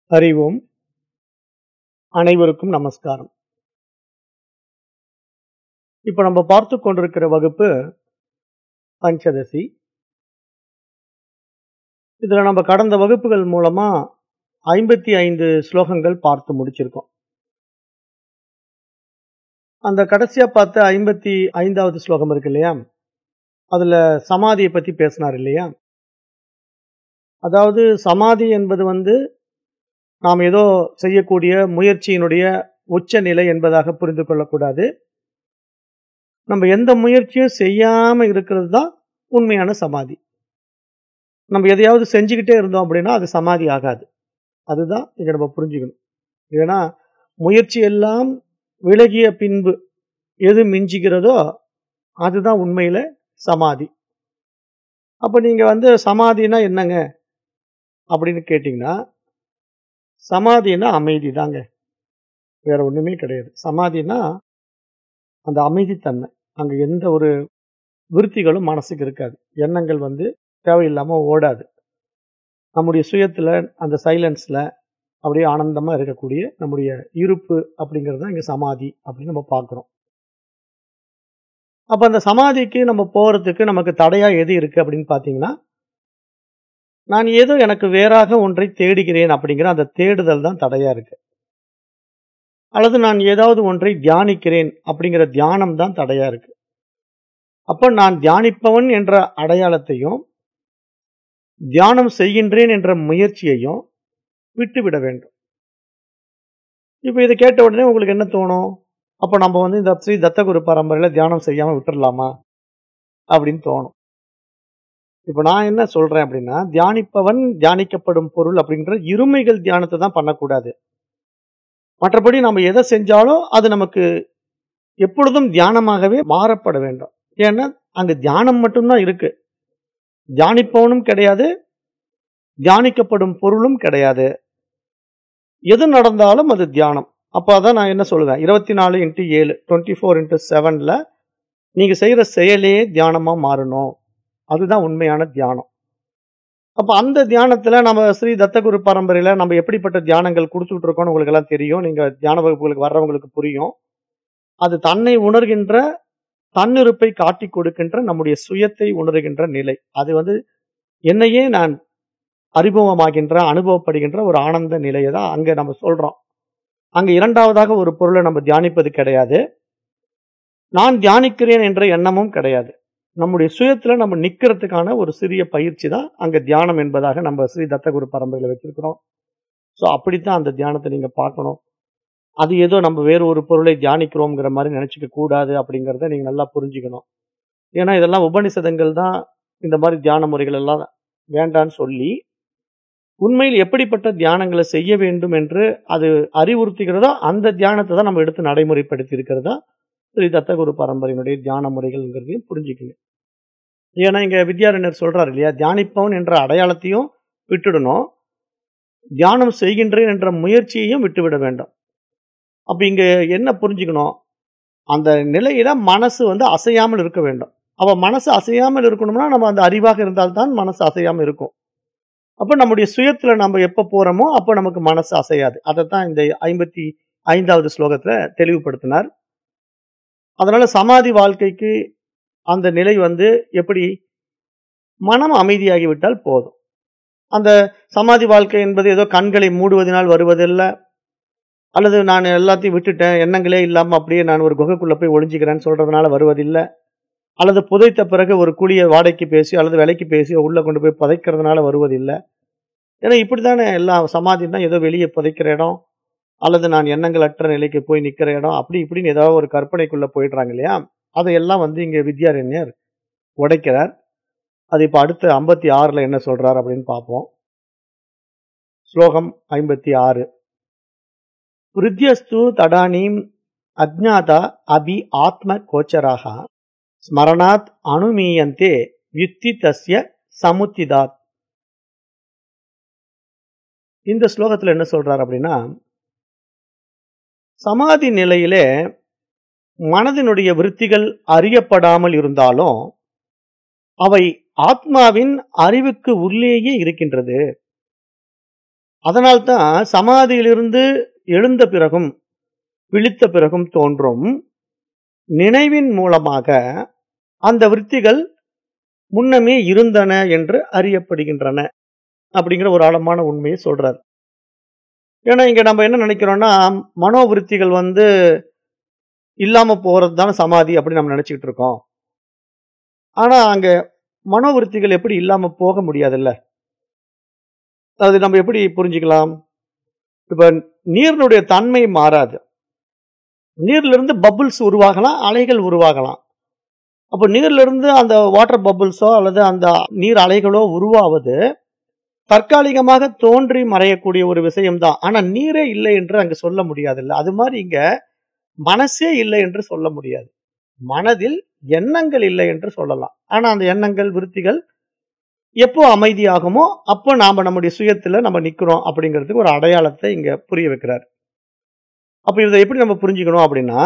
அறிவோம் அனைவருக்கும் நமஸ்காரம் இப்ப நம்ம பார்த்து கொண்டிருக்கிற வகுப்பு பஞ்சதசி இதுல நம்ம கடந்த வகுப்புகள் மூலமா ஐம்பத்தி ஐந்து ஸ்லோகங்கள் பார்த்து முடிச்சிருக்கோம் அந்த கடைசியா பார்த்த ஐம்பத்தி ஐந்தாவது ஸ்லோகம் இருக்கு இல்லையா அதுல சமாதியை பத்தி பேசினார் இல்லையா அதாவது சமாதி என்பது வந்து நாம் ஏதோ செய்யக்கூடிய முயற்சியினுடைய உச்ச நிலை என்பதாக புரிந்து கொள்ளக்கூடாது நம்ம எந்த முயற்சியும் செய்யாம இருக்கிறது தான் உண்மையான சமாதி நம்ம எதையாவது செஞ்சுக்கிட்டே இருந்தோம் அப்படின்னா அது சமாதி ஆகாது அதுதான் இங்க நம்ம புரிஞ்சுக்கணும் ஏன்னா முயற்சி எல்லாம் விலகிய பின்பு எது மிஞ்சுகிறதோ அதுதான் உண்மையில சமாதி அப்ப நீங்க வந்து சமாதினா என்னங்க அப்படின்னு கேட்டீங்கன்னா சமாதினா அமைதி தாங்க வேற ஒண்ணுமே கிடையாது சமாதினா அந்த அமைதித்தன்மை அங்க எந்த ஒரு விருத்திகளும் மனசுக்கு இருக்காது எண்ணங்கள் வந்து தேவையில்லாம ஓடாது நம்முடைய சுயத்துல அந்த சைலன்ஸ்ல அப்படியே ஆனந்தமா இருக்கக்கூடிய நம்முடைய இருப்பு அப்படிங்கிறது தான் இங்க சமாதி அப்படின்னு நம்ம பார்க்கிறோம் அப்ப அந்த சமாதிக்கு நம்ம போறதுக்கு நமக்கு தடையா எது இருக்கு அப்படின்னு பாத்தீங்கன்னா நான் ஏதோ எனக்கு வேறாக ஒன்றை தேடுகிறேன் அப்படிங்கிற அந்த தேடுதல் தான் தடையா இருக்கு அல்லது நான் ஏதாவது ஒன்றை தியானிக்கிறேன் அப்படிங்கிற தியானம் தான் தடையா இருக்கு அப்ப நான் தியானிப்பவன் என்ற அடையாளத்தையும் தியானம் செய்கின்றேன் என்ற முயற்சியையும் விட்டுவிட வேண்டும் இப்ப இதை கேட்ட உடனே உங்களுக்கு என்ன தோணும் அப்ப நம்ம வந்து இந்த ஸ்ரீ தத்தகுரு பரம்பரையில தியானம் செய்யாம விட்டுறலாமா அப்படின்னு தோணும் இப்ப நான் என்ன சொல்றேன் அப்படின்னா தியானிப்பவன் தியானிக்கப்படும் பொருள் அப்படின்ற இருமைகள் தியானத்தை தான் பண்ணக்கூடாது மற்றபடி நம்ம எதை செஞ்சாலும் அது நமக்கு எப்பொழுதும் தியானமாகவே மாறப்பட வேண்டும் ஏன்னா அங்க தியானம் மட்டும்தான் இருக்கு தியானிப்பவனும் கிடையாது தியானிக்கப்படும் பொருளும் கிடையாது எது நடந்தாலும் அது தியானம் அப்போ அதான் நான் என்ன சொல்லுவேன் இருபத்தி நாலு இன்ட்டு ஏழு டுவெண்ட்டி ஃபோர் இன்ட்டு செவனில் நீங்கள் செய்கிற செயலே தியானமாக மாறணும் அதுதான் உண்மையான தியானம் அப்போ அந்த தியானத்தில் நம்ம ஸ்ரீ தத்தகுரு பரம்பரையில் நம்ம எப்படிப்பட்ட தியானங்கள் கொடுத்துட்டு இருக்கோம்னு உங்களுக்கு எல்லாம் தெரியும் நீங்கள் தியான வகுப்புகளுக்கு வர்றவங்களுக்கு புரியும் அது தன்னை உணர்கின்ற தன்னிருப்பை காட்டி கொடுக்கின்ற நம்முடைய சுயத்தை உணர்கின்ற நிலை அது வந்து என்னையே நான் அறிமுகமாகின்ற அனுபவப்படுகின்ற ஒரு ஆனந்த நிலையை தான் அங்கே நம்ம சொல்றோம் அங்க இரண்டாவதாக ஒரு பொருளை நம்ம தியானிப்பது கிடையாது நான் தியானிக்கிறேன் என்ற எண்ணமும் கிடையாது நம்முடைய சுயத்துல நம்ம நிக்கிறதுக்கான ஒரு சிறிய பயிற்சி தான் அங்க தியானம் என்பதாக நம்ம ஸ்ரீ தத்தகுரு பரம்பரையில வச்சிருக்கிறோம் ஸோ அப்படித்தான் அந்த தியானத்தை நீங்க பார்க்கணும் அது ஏதோ நம்ம வேறு ஒரு பொருளை தியானிக்கிறோங்கிற மாதிரி நினைச்சுக்க கூடாது அப்படிங்கிறத நீங்க நல்லா புரிஞ்சுக்கணும் ஏன்னா இதெல்லாம் உபனிஷதங்கள் தான் இந்த மாதிரி தியான முறைகள் எல்லாம் வேண்டான்னு சொல்லி உண்மையில் எப்படிப்பட்ட தியானங்களை செய்ய வேண்டும் என்று அது அறிவுறுத்துகிறதோ அந்த தியானத்தை தான் நம்ம எடுத்து நடைமுறைப்படுத்தி இருக்கிறதா ஸ்ரீ தத்தகுரு பரம்பரையினுடைய தியான முறைகள்ங்கிறதையும் புரிஞ்சுக்கணும் ஏன்னா இங்க வித்யாரண்யர் சொல்றாரு இல்லையா தியானிப்பவன் என்ற அடையாளத்தையும் விட்டுடணும் தியானம் செய்கின்றேன் என்ற முயற்சியையும் விட்டுவிட வேண்டும் அப்ப இங்க என்ன புரிஞ்சுக்கணும் அந்த நிலையில மனசு வந்து அசையாமல் இருக்க வேண்டும் அப்ப மனசு அசையாமல் இருக்கணும்னா நம்ம அந்த அறிவாக இருந்தால்தான் மனசு அசையாமல் இருக்கும் அப்ப நம்முடைய சுயத்துல நம்ம எப்ப போறோமோ அப்ப நமக்கு மனசு அசையாது அதைத்தான் இந்த ஐம்பத்தி ஐந்தாவது ஸ்லோகத்துல தெளிவுபடுத்தினார் அதனால சமாதி வாழ்க்கைக்கு அந்த நிலை வந்து எப்படி மனம் அமைதியாகிவிட்டால் போதும் அந்த சமாதி வாழ்க்கை என்பது ஏதோ கண்களை மூடுவதனால் வருவதில்லை அல்லது நான் எல்லாத்தையும் விட்டுட்டேன் எண்ணங்களே இல்லாம அப்படியே நான் ஒரு குகைக்குள்ள போய் ஒளிஞ்சுக்கிறேன்னு சொல்றதுனால வருவதில்லை அல்லது புதைத்த பிறகு ஒரு குழியை வாடகைக்கு பேசி அல்லது விலைக்கு பேசி உள்ள கொண்டு போய் புதைக்கிறதுனால வருவதில்லை ஏன்னா இப்படித்தானே எல்லாம் சமாதி தான் ஏதோ வெளியே புதைக்கிற இடம் அல்லது நான் எண்ணங்கள் அற்ற நிலைக்கு போய் நிக்கிற இடம் அப்படி இப்படின்னு ஏதாவது ஒரு கற்பனைக்குள்ள போயிடுறாங்க இல்லையா அதையெல்லாம் வந்து இங்க வித்யாரண்யர் உடைக்கிறார் அது இப்ப அடுத்து ஐம்பத்தி ஆறுல என்ன சொல்றார் அப்படின்னு பார்ப்போம் ஸ்லோகம் ஐம்பத்தி ஆறு விருத்தியஸ்து தடானீம் அஜ்ஞாதா அபி ஆத்ம கோச்சராக ஸ்மரணாத் அனுமீயந்தே யுத்தி தஸ்ய சமுத்திதாத் இந்த ஸ்லோகத்துல என்ன சொல்றார் அப்படின்னா சமாதி நிலையிலே மனதினுடைய விருத்திகள் அறியப்படாமல் இருந்தாலும் அவை ஆத்மாவின் அறிவுக்கு உள்ளேயே இருக்கின்றது அதனால்தான் சமாதியிலிருந்து எழுந்த பிறகும் விழித்த பிறகும் தோன்றும் நினைவின் மூலமாக அந்த விருத்திகள் முன்னமே இருந்தன என்று அறியப்படுகின்றன அப்படிங்கிற ஒரு ஆழமான உண்மையை சொல்றார் ஏன்னா இங்க நம்ம என்ன நினைக்கிறோம்னா மனோவிருத்திகள் வந்து இல்லாம போறது தானே சமாதி அப்படின்னு நம்ம நினைச்சுக்கிட்டு இருக்கோம் ஆனா அங்க மனோவிருத்திகள் எப்படி இல்லாம போக முடியாதுல்ல அது நம்ம எப்படி புரிஞ்சுக்கலாம் இப்ப நீரினுடைய தன்மை மாறாது நீர்ல இருந்து பபுள்ஸ் உருவாகலாம் அலைகள் உருவாகலாம் அப்போ நீர்ல இருந்து அந்த வாட்டர் பபுள்ஸோ அல்லது அந்த நீர் அலைகளோ உருவாவது தற்காலிகமாக தோன்றி மறையக்கூடிய ஒரு விஷயம்தான் ஆனா நீரே இல்லை என்று அங்க சொல்ல முடியாதுல்ல அது மாதிரி இங்க மனசே இல்லை என்று சொல்ல முடியாது மனதில் எண்ணங்கள் இல்லை என்று சொல்லலாம் ஆனா அந்த எண்ணங்கள் விருத்திகள் எப்போ அமைதியாகுமோ அப்போ நாம நம்முடைய சுயத்துல நம்ம நிக்கிறோம் அப்படிங்கிறதுக்கு ஒரு அடையாளத்தை இங்க புரிய வைக்கிறார் அப்ப இதை எப்படி நம்ம புரிஞ்சுக்கணும் அப்படின்னா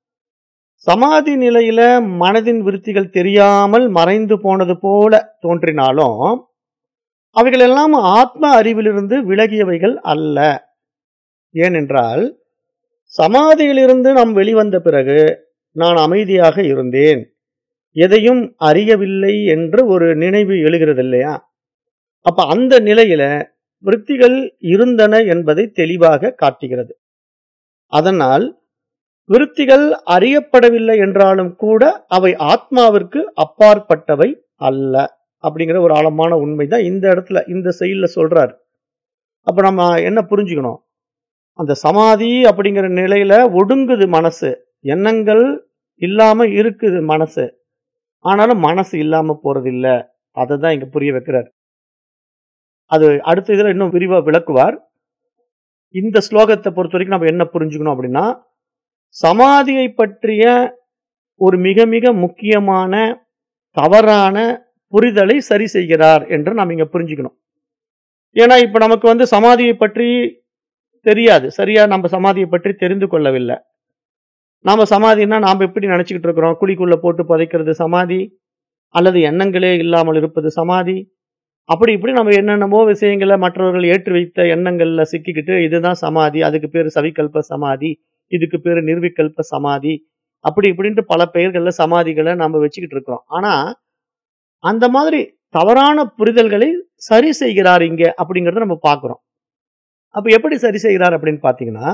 சமாதி நிலையில மனதின் விருத்திகள் தெரியாமல் மறைந்து போனது போல தோன்றினாலும் அவைகள் எல்லாம் ஆத்ம அறிவிலிருந்து விலகியவைகள் அல்ல ஏனென்றால் சமாதியிலிருந்து நாம் வெளிவந்த பிறகு நான் அமைதியாக இருந்தேன் எதையும் அறியவில்லை என்று ஒரு நினைவு எழுகிறது இல்லையா அப்ப அந்த நிலையில விருத்திகள் இருந்தன என்பதை தெளிவாக காட்டுகிறது அதனால் விருத்திகள் அறியப்படவில்லை என்றாலும் கூட அவை ஆத்மாவிற்கு அப்பாற்பட்டவை அல்ல அப்படிங்கிற ஒரு ஆழமான உண்மைதான் இந்த இடத்துல இந்த செயல்ல சொல்றாரு அப்ப நம்ம என்ன புரிஞ்சுக்கணும் அந்த சமாதி அப்படிங்கிற நிலையில ஒடுங்குது மனசு எண்ணங்கள் இல்லாம இருக்குது மனசு ஆனாலும் மனசு இல்லாம போறது இல்ல அதை தான் இங்க புரிய வைக்கிறார் அது அடுத்த இதுல இன்னும் விரிவா விளக்குவார் இந்த ஸ்லோகத்தை பொறுத்த வரைக்கும் நம்ம என்ன புரிஞ்சுக்கணும் அப்படின்னா சமாதியை பற்றிய ஒரு மிக மிக முக்கியமான தவறான புரிதலை சரி செய்கிறார் என்று நாம் இங்க புரிஞ்சுக்கணும் ஏன்னா இப்ப நமக்கு வந்து சமாதியை பற்றி தெரியாது சரியா நம்ம சமாதியை பற்றி தெரிந்து கொள்ளவில்லை நாம சமாதின்னா நாம எப்படி நினைச்சுக்கிட்டு இருக்கிறோம் குழிக்குள்ள போட்டு புதைக்கிறது சமாதி அல்லது எண்ணங்களே இல்லாமல் இருப்பது சமாதி அப்படி இப்படி நம்ம என்னென்னமோ விஷயங்களை மற்றவர்கள் ஏற்றி வைத்த எண்ணங்கள்ல சிக்கிக்கிட்டு இதுதான் சமாதி அதுக்கு பேர் சவிகல்ப சமாதி இதுக்கு பேர் நிர்விகல்ப சமாதி அப்படி இப்படின்ட்டு பல பெயர்கள்ல சமாதிகளை நம்ம வச்சுக்கிட்டு இருக்கிறோம் ஆனா அந்த மாதிரி தவறான புரிதல்களை சரி செய்கிறார் இங்க அப்படிங்கறத நம்ம பார்க்கிறோம் அப்ப எப்படி சரி செய்கிறார் அப்படின்னு பாத்தீங்கன்னா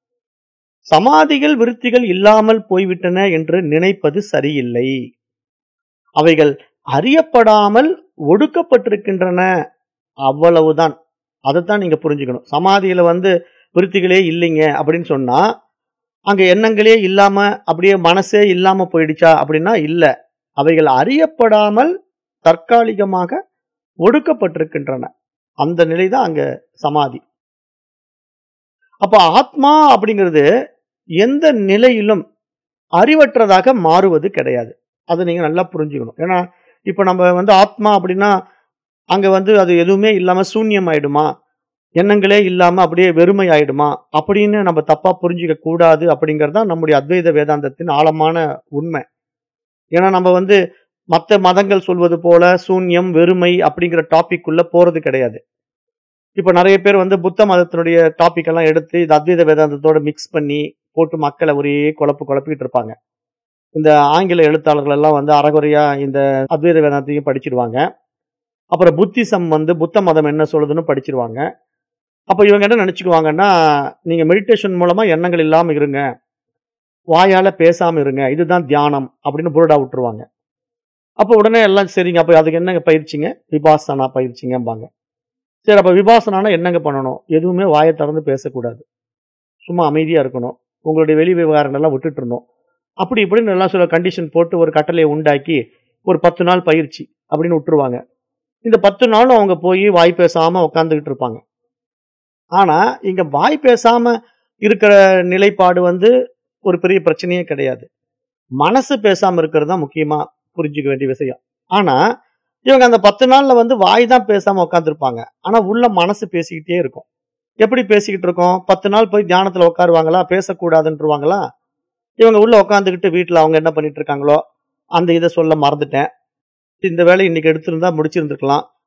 சமாதிகள் விருத்திகள் இல்லாமல் போய்விட்டன என்று நினைப்பது சரியில்லை அவைகள் அறியப்படாமல் ஒடுக்கப்பட்டிருக்கின்றன அவ்வளவுதான் அதைத்தான் நீங்க புரிஞ்சுக்கணும் சமாதியில வந்து விருத்திகளே இல்லைங்க அப்படின்னு சொன்னா அங்க எண்ணங்களே இல்லாம அப்படியே மனசே இல்லாம போயிடுச்சா அப்படின்னா இல்ல அவைகள் அறியப்படாமல் தற்காலிகமாக ஒடுக்கப்பட்டிருக்கின்றன அந்த நிலைதான் அங்க சமாதி அப்ப ஆத்மா அப்படிங்கிறது எந்த நிலையிலும் அறிவற்றதாக மாறுவது கிடையாது அதை நீங்க நல்லா புரிஞ்சுக்கணும் ஏன்னா இப்ப நம்ம வந்து ஆத்மா அப்படின்னா அங்க வந்து அது எதுவுமே இல்லாம சூன்யம் ஆயிடுமா எண்ணங்களே இல்லாம அப்படியே வெறுமை ஆயிடுமா அப்படின்னு நம்ம தப்பா புரிஞ்சுக்க கூடாது அப்படிங்கறது தான் நம்முடைய அத்வைத வேதாந்தத்தின் ஆழமான உண்மை ஏன்னா நம்ம வந்து மற்ற மதங்கள் சொல்வது போல சூன்யம் வெறுமை அப்படிங்கிற டாபிக் உள்ள போறது கிடையாது இப்ப நிறைய பேர் வந்து புத்த மதத்தினுடைய டாபிக் எல்லாம் எடுத்து இது அத்வைத வேதாந்தத்தோட மிக்ஸ் பண்ணி போட்டு மக்களை ஒரே குழப்பு குழப்பிட்டு இருப்பாங்க இந்த ஆங்கில எழுத்தாளர்கள் எல்லாம் வந்து அறகுறையா இந்த அத்வைத வேதாந்தத்தையும் படிச்சிருவாங்க அப்புறம் புத்திசம் வந்து புத்த மதம் என்ன சொல்லுதுன்னு படிச்சிருவாங்க அப்ப இவங்க என்ன நினைச்சுக்குவாங்கன்னா நீங்க மெடிடேஷன் மூலமா எண்ணங்கள் இல்லாம இருங்க வாயால பேசாம இருங்க இதுதான் தியானம் அப்படின்னு புரடா விட்டுருவாங்க அப்போ உடனே எல்லாம் சரிங்க அப்ப அதுக்கு என்னங்க பயிற்சிங்க விபாசனா பயிற்சிங்கம்பாங்க சரி அப்ப விபாசனானா என்னங்க பண்ணணும் எதுவுமே வாயை திறந்து பேசக்கூடாது சும்மா அமைதியா இருக்கணும் உங்களுடைய வெளி விவகாரங்கள் எல்லாம் விட்டுட்டுருணும் அப்படி இப்படின்னு எல்லாம் சில கண்டிஷன் போட்டு ஒரு கட்டளையை உண்டாக்கி ஒரு பத்து நாள் பயிற்சி அப்படின்னு விட்டுருவாங்க இந்த பத்து நாளும் அவங்க போய் வாய் பேசாம உட்காந்துக்கிட்டு இருப்பாங்க ஆனா இங்க வாய் பேசாம இருக்கிற நிலைப்பாடு வந்து ஒரு பெரிய பிரச்சனையே கிடையாது மனசு பேசாம இருக்கிறது தான் முக்கியமா புரிஞ்சுக்க வேண்டிய விஷயம் ஆனா இவங்க அந்த பத்து நாள்ல வந்து வாய் தான் பேசாம உட்காந்துருப்பாங்க ஆனா உள்ள மனசு பேசிக்கிட்டே இருக்கும் எப்படி பேசிக்கிட்டு இருக்கோம் பத்து நாள் போய் தியானத்துல உட்காருவாங்களா பேசக்கூடாதுன்றவாங்களா இவங்க உள்ள உட்காந்துக்கிட்டு வீட்டுல அவங்க என்ன பண்ணிட்டு இருக்காங்களோ அந்த இதை சொல்ல மறந்துட்டேன் இந்த வேலையை இன்னைக்கு எடுத்திருந்தா முடிச்சிருந்திருக்கலாம் அப்படின்னு புரடா விட்டுருவாங்க அப்ப இவங்க என்ன நினைச்சுக்குவாங்கன்னா நம்ம வந்து தியானத்துல உட்கார்ந்துருக்கோம்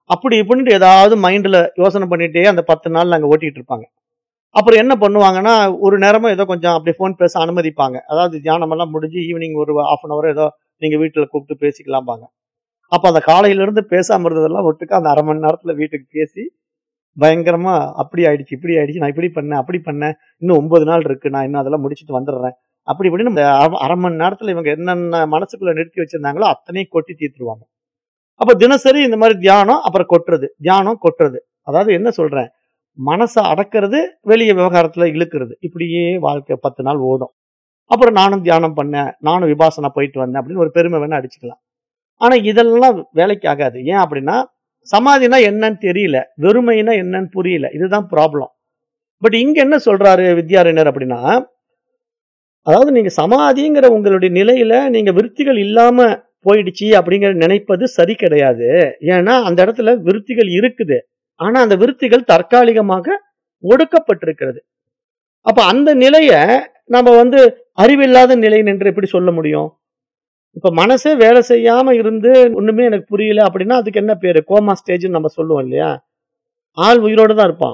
அப்படி இப்படின்ட்டு ஏதாவது மைண்ட்ல யோசனை பண்ணிட்டே அந்த பத்து நாள் அங்க ஓட்டிட்டு இருப்பாங்க அப்புறம் என்ன பண்ணுவாங்கன்னா ஒரு நேரமா ஏதோ கொஞ்சம் அப்படி ஃபோன் பேச அனுமதிப்பாங்க அதாவது தியானம் எல்லாம் முடிஞ்சு ஈவினிங் ஒரு ஹாஃப் அன் அவர் ஏதோ நீங்க வீட்டுல கூப்பிட்டு பேசிக்கலாம்பாங்க அப்ப அந்த காலையில இருந்து பேசாம இருந்ததெல்லாம் ஒட்டுக்கா அந்த அரை மணி நேரத்துல வீட்டுக்கு பேசி பயங்கரமா அப்படி ஆயிடுச்சு இப்படி ஆயிடுச்சு நான் இப்படி பண்ணேன் அப்படி பண்ணேன் இன்னும் ஒன்பது நாள் இருக்கு நான் இன்னும் அதெல்லாம் முடிச்சுட்டு வந்துடுறேன் அப்படி இப்படின்னு இந்த அர- அரை மணி நேரத்துல இவங்க என்னென்ன மனசுக்குள்ள நிறுத்தி வச்சிருந்தாங்களோ அத்தனையும் கொட்டி தீர்த்துருவாங்க அப்ப தினசரி இந்த மாதிரி தியானம் அப்புறம் கொட்டுறது தியானம் கொட்டுறது அதாவது என்ன சொல்றேன் மனசை அடக்கிறது வெளிய விவகாரத்துல இழுக்கிறது இப்படியே வாழ்க்கை பத்து நாள் ஓடும் அப்புறம் நானும் தியானம் பண்ணேன் நானும் விபாசனா போயிட்டு வந்தேன் அப்படின்னு ஒரு பெருமை வேணா அடிச்சுக்கலாம் ஆனா இதெல்லாம் வேலைக்கு ஆகாது ஏன் அப்படின்னா சமாதினா என்னன்னு தெரியல வெறுமைனா என்னன்னு புரியல இதுதான் ப்ராப்ளம் பட் இங்க என்ன சொல்றாரு வித்யாரண்யர் அப்படின்னா அதாவது நீங்க சமாதிங்கிற உங்களுடைய நிலையில நீங்க விருத்திகள் இல்லாம போயிடுச்சு அப்படிங்கிற நினைப்பது சரி கிடையாது ஏன்னா அந்த இடத்துல விருத்திகள் இருக்குது ஆனா அந்த விருத்திகள் தற்காலிகமாக ஒடுக்கப்பட்டிருக்கிறது அப்ப அந்த நிலைய நம்ம வந்து அறிவில்லாத நிலை என்று எப்படி சொல்ல முடியும் இப்ப மனசே வேலை செய்யாம இருந்து ஒண்ணுமே எனக்கு புரியல அப்படின்னா அதுக்கு என்ன பேரு கோமா ஸ்டேஜ்னு நம்ம சொல்லுவோம் இல்லையா ஆள் உயிரோட தான் இருப்பான்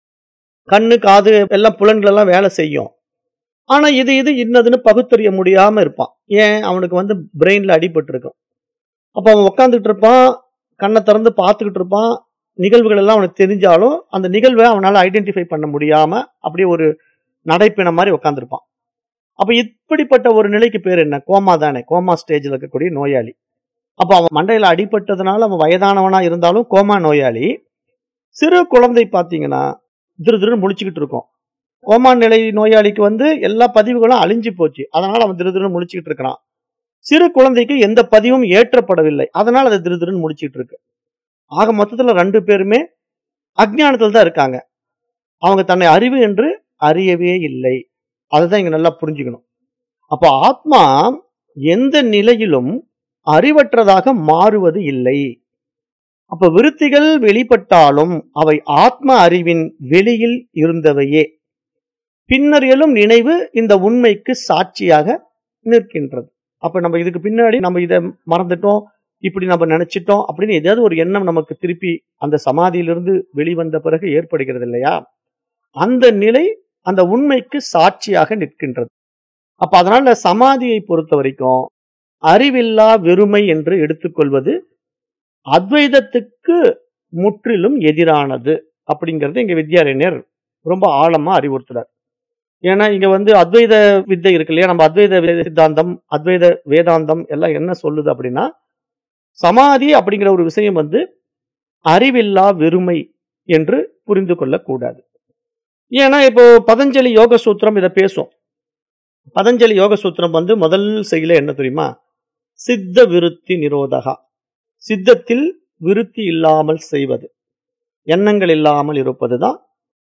கண்ணு காது எல்லாம் புலன்கள் எல்லாம் வேலை செய்யும் ஆனா இது இது இன்னதுன்னு பகுத்தறிய முடியாம இருப்பான் ஏன் அவனுக்கு வந்து பிரெயின்ல அடிபட்டு இருக்கும் அப்ப அவன் உட்காந்துட்டு இருப்பான் கண்ணை திறந்து பார்த்துக்கிட்டு இருப்பான் நிகழ்வுகள் எல்லாம் அவனுக்கு தெரிஞ்சாலும் அந்த நிகழ்வை அவனால ஐடென்டிஃபை பண்ண முடியாம அப்படியே ஒரு நடைப்பின மாதிரி உட்காந்துருப்பான் அப்ப இப்படிப்பட்ட ஒரு நிலைக்கு பேர் என்ன கோமா தானே கோமா ஸ்டேஜ்ல இருக்கக்கூடிய நோயாளி அப்ப அவன் மண்டையில அடிபட்டதுனால அவன் வயதானவனா இருந்தாலும் கோமா நோயாளி சிறு குழந்தை பாத்தீங்கன்னா திரு திருன்னு முழிச்சுக்கிட்டு இருக்கும் கோமா நிலை நோயாளிக்கு வந்து எல்லா பதிவுகளும் அழிஞ்சு போச்சு அதனால அவன் திரு திருன்னு முழிச்சுக்கிட்டு இருக்கிறான் சிறு குழந்தைக்கு எந்த பதிவும் ஏற்றப்படவில்லை அதனால அது திரு திருன்னு முழிச்சுக்கிட்டு இருக்கு ஆக மொத்தத்துல ரெண்டு பேருமே அஜ்ஞானத்துல தான் இருக்காங்க அவங்க தன்னை அறிவு என்று அறியவே இல்லை அதுதான் இங்க நல்லா புரிஞ்சுக்கணும் அப்போ ஆத்மா எந்த நிலையிலும் அறிவற்றதாக மாறுவது இல்லை அப்ப விருத்திகள் வெளிப்பட்டாலும் அவை ஆத்ம அறிவின் வெளியில் இருந்தவையே பின்னர் எழும் நினைவு இந்த உண்மைக்கு சாட்சியாக நிற்கின்றது அப்ப நம்ம இதுக்கு பின்னாடி நம்ம இதை மறந்துட்டோம் இப்படி நம்ம நினைச்சிட்டோம் அப்படின்னு ஏதாவது ஒரு எண்ணம் நமக்கு திருப்பி அந்த சமாதியிலிருந்து வெளிவந்த பிறகு ஏற்படுகிறது இல்லையா அந்த நிலை அந்த உண்மைக்கு சாட்சியாக நிற்கின்றது அப்ப அதனால சமாதியை பொறுத்த வரைக்கும் அறிவில்லா வெறுமை என்று எடுத்துக்கொள்வது அத்வைதத்துக்கு முற்றிலும் எதிரானது அப்படிங்கறது இங்க வித்யாரண்யர் ரொம்ப ஆழமா அறிவுறுத்துறார் ஏன்னா இங்க வந்து அத்வைத வித்தை இருக்கு இல்லையா நம்ம அத்வைத வே- சித்தாந்தம் அத்வைத வேதாந்தம் எல்லாம் என்ன சொல்லுது அப்படின்னா சமாதி அப்படிங்கிற ஒரு விஷயம் வந்து அறிவில்லா வெறுமை என்று புரிந்து கொள்ளக்கூடாது ஏன்னா இப்போ பதஞ்சலி யோக சூத்திரம் இதை பேசும் பதஞ்சலி யோக சூத்திரம் வந்து முதல் செயல என்ன தெரியுமா சித்த விருத்தி நிரோதகா சித்தத்தில் விருத்தி இல்லாமல் செய்வது எண்ணங்கள் இல்லாமல் இருப்பதுதான்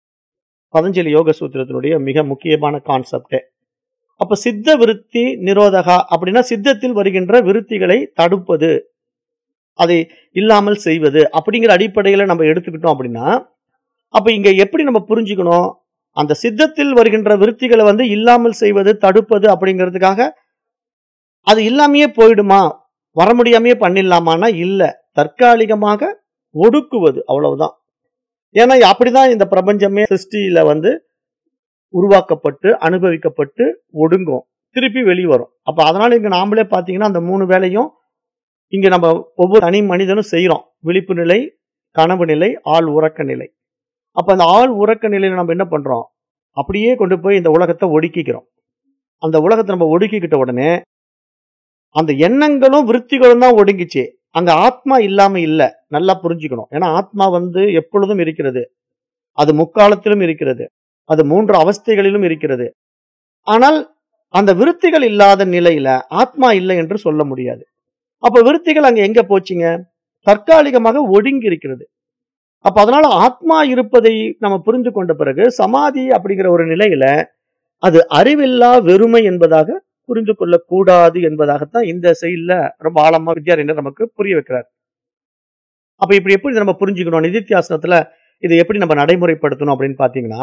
பதஞ்சலி யோக சூத்திரத்தினுடைய மிக முக்கியமான கான்செப்டே அப்ப சித்த விருத்தி நிரோதகா அப்படின்னா சித்தத்தில் வருகின்ற விருத்திகளை தடுப்பது அதை இல்லாமல் செய்வது அப்படிங்கிற அடிப்படையில நம்ம எடுத்துக்கிட்டோம் அப்படின்னா அப்ப இங்க எப்படி நம்ம புரிஞ்சுக்கணும் அந்த சித்தத்தில் வருகின்ற விருத்திகளை வந்து இல்லாமல் செய்வது தடுப்பது அப்படிங்கிறதுக்காக அது இல்லாமையே போயிடுமா வர முடியாமையே பண்ணிடலாமான்னா இல்ல தற்காலிகமாக ஒடுக்குவது அவ்வளவுதான் ஏன்னா அப்படிதான் இந்த பிரபஞ்சமே சிருஷ்டியில வந்து உருவாக்கப்பட்டு அனுபவிக்கப்பட்டு ஒடுங்கும் திருப்பி வெளியே வரும் அப்ப அதனால இங்க நாமளே பாத்தீங்கன்னா அந்த மூணு வேலையும் இங்க நம்ம ஒவ்வொரு தனி மனிதனும் செய்யறோம் விழிப்பு நிலை கனவு நிலை ஆள் உறக்க நிலை அப்ப அந்த ஆள் உறக்க நிலையில நம்ம என்ன பண்றோம் அப்படியே கொண்டு போய் இந்த உலகத்தை ஒடுக்கிக்கிறோம் அந்த உலகத்தை நம்ம ஒடுக்கிக்கிட்ட உடனே அந்த எண்ணங்களும் விருத்திகளும் தான் ஒடுங்கிச்சு அங்க ஆத்மா இல்லாம இல்ல நல்லா புரிஞ்சுக்கணும் ஏன்னா ஆத்மா வந்து எப்பொழுதும் இருக்கிறது அது முக்காலத்திலும் இருக்கிறது அது மூன்று அவஸ்தைகளிலும் இருக்கிறது ஆனால் அந்த விருத்திகள் இல்லாத நிலையில ஆத்மா இல்லை என்று சொல்ல முடியாது அப்ப விருத்திகள் அங்க எங்க போச்சுங்க தற்காலிகமாக ஒடுங்கி இருக்கிறது அப்ப அதனால ஆத்மா இருப்பதை நம்ம புரிந்து கொண்ட பிறகு சமாதி அப்படிங்கிற ஒரு நிலையில அது அறிவில்லா வெறுமை என்பதாக புரிந்து கொள்ளக்கூடாது என்பதாகத்தான் இந்த செயல்ல ரொம்ப ஆழமா வித்யாரண்யர் நமக்கு புரிய வைக்கிறார் அப்ப இப்படி எப்படி நம்ம புரிஞ்சுக்கணும் நிதித்தியாசனத்துல இதை எப்படி நம்ம நடைமுறைப்படுத்தணும் அப்படின்னு பாத்தீங்கன்னா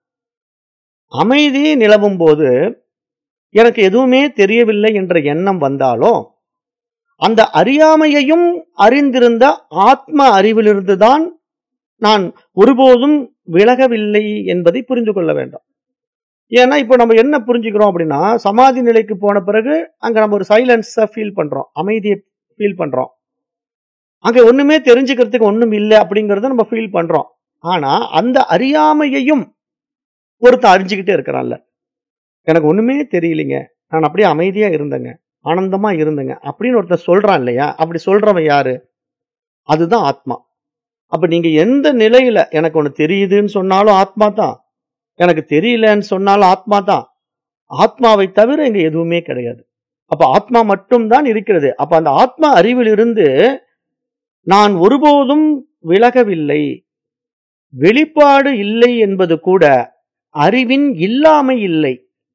அமைதி நிலவும் போது எனக்கு எதுவுமே தெரியவில்லை என்ற எண்ணம் வந்தாலும் அந்த அறியாமையையும் அறிந்திருந்த ஆத்ம அறிவிலிருந்து தான் நான் ஒருபோதும் விலகவில்லை என்பதை புரிந்து கொள்ள வேண்டும் ஏன்னா இப்போ நம்ம என்ன புரிஞ்சுக்கிறோம் அப்படின்னா சமாதி நிலைக்கு போன பிறகு அங்க நம்ம ஒரு சைலன்ஸை ஃபீல் பண்றோம் அமைதியை ஃபீல் பண்றோம் அங்க ஒண்ணுமே தெரிஞ்சுக்கிறதுக்கு ஒண்ணும் இல்லை அப்படிங்கறத நம்ம ஃபீல் பண்றோம் ஆனா அந்த அறியாமையையும் ஒருத்தன் அறிஞ்சுக்கிட்டே இருக்கிறான்ல எனக்கு ஒண்ணுமே தெரியலைங்க நான் அப்படியே அமைதியா இருந்தேங்க ஆனந்தமா இருந்தேங்க அப்படின்னு ஒருத்தன் சொல்றான் இல்லையா அப்படி சொல்றவன் யாரு அதுதான் ஆத்மா அப்ப நீங்க எந்த நிலையில எனக்கு ஒண்ணு தெரியுதுன்னு சொன்னாலும் ஆத்மா தான் எனக்கு தெரியலன்னு சொன்னாலும் ஆத்மா தான் ஆத்மாவை தவிர இங்க எதுவுமே கிடையாது அப்ப ஆத்மா மட்டும்தான் இருக்கிறது அப்ப அந்த ஆத்மா அறிவிலிருந்து நான் ஒருபோதும் விலகவில்லை வெளிப்பாடு இல்லை என்பது கூட அறிவின் இல்லாமை இல்லை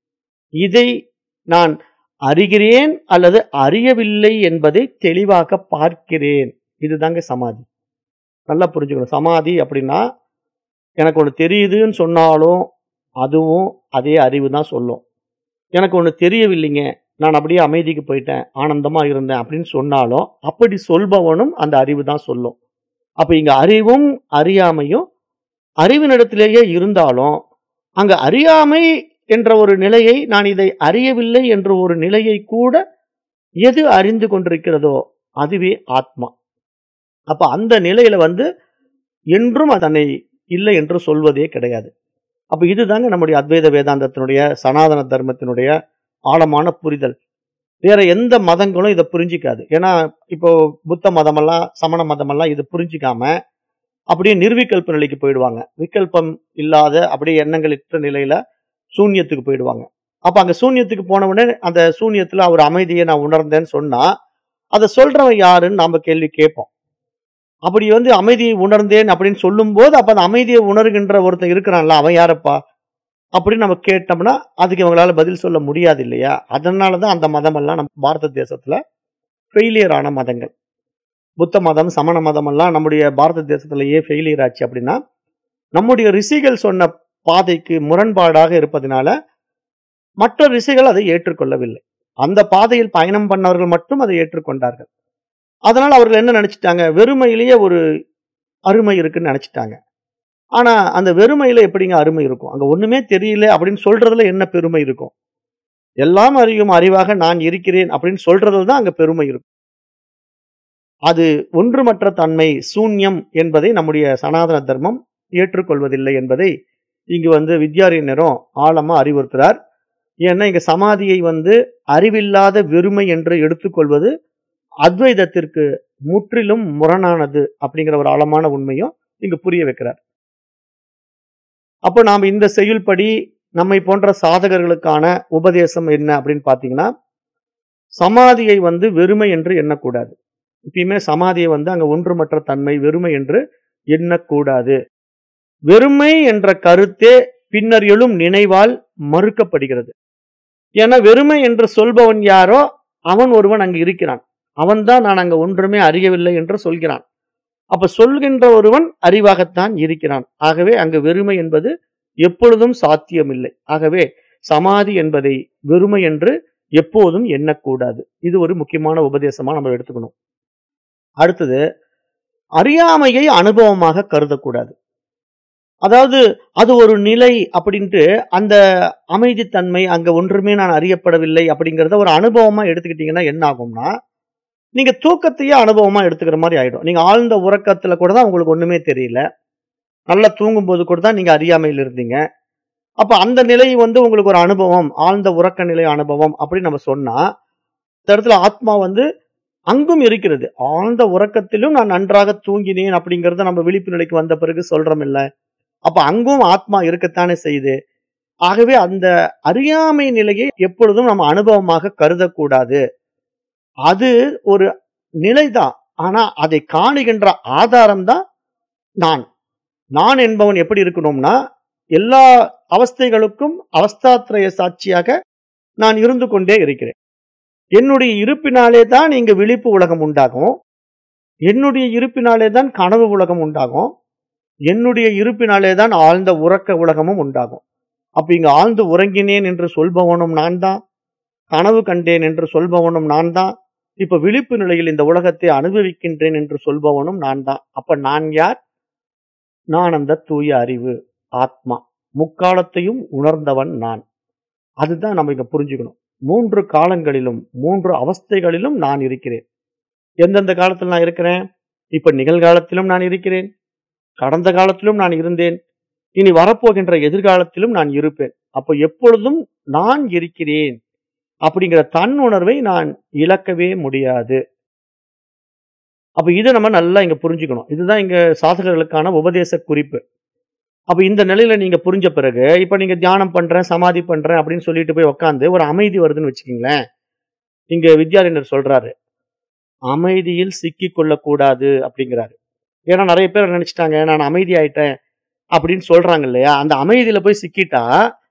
இதை நான் அறிகிறேன் அல்லது அறியவில்லை என்பதை தெளிவாக பார்க்கிறேன் இதுதாங்க சமாதி நல்லா புரிஞ்சுக்கணும் சமாதி அப்படின்னா எனக்கு ஒன்று தெரியுதுன்னு சொன்னாலும் அதுவும் அதே அறிவு தான் சொல்லும் எனக்கு ஒன்று தெரியவில்லைங்க நான் அப்படியே அமைதிக்கு போயிட்டேன் ஆனந்தமா இருந்தேன் அப்படின்னு சொன்னாலும் அப்படி சொல்பவனும் அந்த அறிவு தான் சொல்லும் அப்ப இங்க அறிவும் அறியாமையும் அறிவினிடத்திலேயே இருந்தாலும் அங்க அறியாமை என்ற ஒரு நிலையை நான் இதை அறியவில்லை என்ற ஒரு நிலையை கூட எது அறிந்து கொண்டிருக்கிறதோ அதுவே ஆத்மா அப்ப அந்த நிலையில வந்து என்றும் தன்னை இல்லை என்று சொல்வதே கிடையாது அப்ப இதுதாங்க நம்முடைய அத்வைத வேதாந்தத்தினுடைய சனாதன தர்மத்தினுடைய ஆழமான புரிதல் வேற எந்த மதங்களும் இதை புரிஞ்சிக்காது ஏன்னா இப்போ புத்த மதமெல்லாம் சமண மதமெல்லாம் இது புரிஞ்சிக்காம அப்படியே நிர்விகல்ப நிலைக்கு போயிடுவாங்க விகல்பம் இல்லாத அப்படியே எண்ணங்களிற்ற நிலையில சூன்யத்துக்கு போயிடுவாங்க அப்ப அங்க சூன்யத்துக்கு போன உடனே அந்த சூன்யத்துல அவர் அமைதியை நான் உணர்ந்தேன்னு சொன்னா அதை சொல்றவன் யாருன்னு நாம கேள்வி கேட்போம் அப்படி வந்து அமைதியை உணர்ந்தேன் அப்படின்னு சொல்லும்போது அப்ப அந்த அமைதியை உணர்கின்ற ஒருத்தன் இருக்கிறான்ல அவன் யாரப்பா அப்படின்னு நம்ம கேட்டோம்னா அதுக்கு இவங்களால பதில் சொல்ல முடியாது இல்லையா அதனாலதான் அந்த மதமெல்லாம் நம்ம பாரத தேசத்துல ஃபெயிலியர் ஆன மதங்கள் புத்த மதம் சமண மதம் எல்லாம் நம்முடைய பாரத தேசத்திலேயே ஃபெயிலியர் ஆச்சு அப்படின்னா நம்முடைய ரிஷிகள் சொன்ன பாதைக்கு முரண்பாடாக இருப்பதனால மற்ற ரிஷிகள் அதை ஏற்றுக்கொள்ளவில்லை அந்த பாதையில் பயணம் பண்ணவர்கள் மட்டும் அதை ஏற்றுக்கொண்டார்கள் அதனால அவர்கள் என்ன நினைச்சிட்டாங்க வெறுமையிலேயே ஒரு அருமை இருக்குன்னு நினைச்சிட்டாங்க ஆனா அந்த வெறுமையில எப்படிங்க அருமை இருக்கும் அங்க ஒண்ணுமே தெரியல அப்படின்னு சொல்றதுல என்ன பெருமை இருக்கும் எல்லாம் அறியும் அறிவாக நான் இருக்கிறேன் அப்படின்னு சொல்றதுல தான் அங்க பெருமை இருக்கும் அது ஒன்றுமற்ற தன்மை சூன்யம் என்பதை நம்முடைய சனாதன தர்மம் ஏற்றுக்கொள்வதில்லை என்பதை இங்கு வந்து வித்யாரண்யரும் ஆழமா அறிவுறுத்துறார் ஏன்னா இங்க சமாதியை வந்து அறிவில்லாத வெறுமை என்று எடுத்துக்கொள்வது அத்வைதத்திற்கு முற்றிலும் முரணானது அப்படிங்கிற ஒரு ஆழமான உண்மையும் இங்கு புரிய வைக்கிறார் அப்போ நாம் இந்த செயல்படி நம்மை போன்ற சாதகர்களுக்கான உபதேசம் என்ன அப்படின்னு பார்த்தீங்கன்னா சமாதியை வந்து வெறுமை என்று எண்ணக்கூடாது எப்பயுமே சமாதியை வந்து அங்க ஒன்றுமற்ற தன்மை வெறுமை என்று எண்ணக்கூடாது வெறுமை என்ற கருத்தே பின்னர் எழும் நினைவால் மறுக்கப்படுகிறது ஏன்னா வெறுமை என்று சொல்பவன் யாரோ அவன் ஒருவன் அங்கு இருக்கிறான் அவன்தான் நான் அங்க ஒன்றுமே அறியவில்லை என்று சொல்கிறான் அப்ப சொல்கின்ற ஒருவன் அறிவாகத்தான் இருக்கிறான் ஆகவே அங்கு வெறுமை என்பது எப்பொழுதும் சாத்தியமில்லை ஆகவே சமாதி என்பதை வெறுமை என்று எப்போதும் எண்ணக்கூடாது இது ஒரு முக்கியமான உபதேசமா நம்ம எடுத்துக்கணும் அடுத்தது அறியாமையை அனுபவமாக கருதக்கூடாது அதாவது அது ஒரு நிலை அப்படின்ட்டு அந்த அமைதித்தன்மை அங்க ஒன்றுமே நான் அறியப்படவில்லை அப்படிங்கறத ஒரு அனுபவமா எடுத்துக்கிட்டீங்கன்னா என்ன ஆகும்னா நீங்க தூக்கத்தையே அனுபவமா எடுத்துக்கிற மாதிரி ஆயிடும் நீங்க ஆழ்ந்த உறக்கத்துல கூட தான் உங்களுக்கு ஒண்ணுமே தெரியல நல்லா தூங்கும் போது கூட தான் நீங்க அறியாமையில் இருந்தீங்க அப்ப அந்த நிலை வந்து உங்களுக்கு ஒரு அனுபவம் ஆழ்ந்த உறக்க நிலை அனுபவம் அப்படின்னு நம்ம சொன்னா இந்த இடத்துல ஆத்மா வந்து அங்கும் இருக்கிறது ஆழ்ந்த உறக்கத்திலும் நான் நன்றாக தூங்கினேன் அப்படிங்கறத நம்ம விழிப்பு நிலைக்கு வந்த பிறகு சொல்றோம் இல்ல அப்ப அங்கும் ஆத்மா இருக்கத்தானே செய்யுது ஆகவே அந்த அறியாமை நிலையை எப்பொழுதும் நம்ம அனுபவமாக கருதக்கூடாது அது ஒரு நிலைதான் ஆனா அதை காணுகின்ற ஆதாரம் தான் நான் நான் என்பவன் எப்படி இருக்கணும்னா எல்லா அவஸ்தைகளுக்கும் அவஸ்தாத்ரய சாட்சியாக நான் இருந்து கொண்டே இருக்கிறேன் என்னுடைய இருப்பினாலே தான் இங்க விழிப்பு உலகம் உண்டாகும் என்னுடைய இருப்பினாலே தான் கனவு உலகம் உண்டாகும் என்னுடைய இருப்பினாலே தான் ஆழ்ந்த உறக்க உலகமும் உண்டாகும் அப்ப இங்க ஆழ்ந்து உறங்கினேன் என்று சொல்பவனும் நான் தான் கனவு கண்டேன் என்று சொல்பவனும் நான் தான் இப்ப விழிப்பு நிலையில் இந்த உலகத்தை அனுபவிக்கின்றேன் என்று சொல்பவனும் நான் தான் அப்ப நான் யார் நான் அந்த தூய அறிவு ஆத்மா முக்காலத்தையும் உணர்ந்தவன் நான் அதுதான் நம்ம இங்க புரிஞ்சுக்கணும் மூன்று காலங்களிலும் மூன்று அவஸ்தைகளிலும் நான் இருக்கிறேன் எந்தெந்த காலத்தில் நான் இருக்கிறேன் இப்ப நிகழ்காலத்திலும் நான் இருக்கிறேன் கடந்த காலத்திலும் நான் இருந்தேன் இனி வரப்போகின்ற எதிர்காலத்திலும் நான் இருப்பேன் அப்போ எப்பொழுதும் நான் இருக்கிறேன் அப்படிங்கிற தன் உணர்வை நான் இழக்கவே முடியாது அப்ப இதை நம்ம நல்லா இங்க புரிஞ்சுக்கணும் இதுதான் இங்க சாதகர்களுக்கான உபதேச குறிப்பு அப்ப இந்த நிலையில நீங்க புரிஞ்ச பிறகு இப்ப நீங்க தியானம் பண்றேன் சமாதி பண்றேன் அப்படின்னு சொல்லிட்டு போய் உட்காந்து ஒரு அமைதி வருதுன்னு வச்சுக்கீங்களேன் இங்க வித்யாரண்யர் சொல்றாரு அமைதியில் சிக்கி கொள்ளக்கூடாது அப்படிங்கிறாரு ஏன்னா நிறைய பேர் நினைச்சிட்டாங்க நான் அமைதி ஆயிட்டேன் அப்படின்னு சொல்றாங்க இல்லையா அந்த அமைதியில போய் சிக்கிட்டா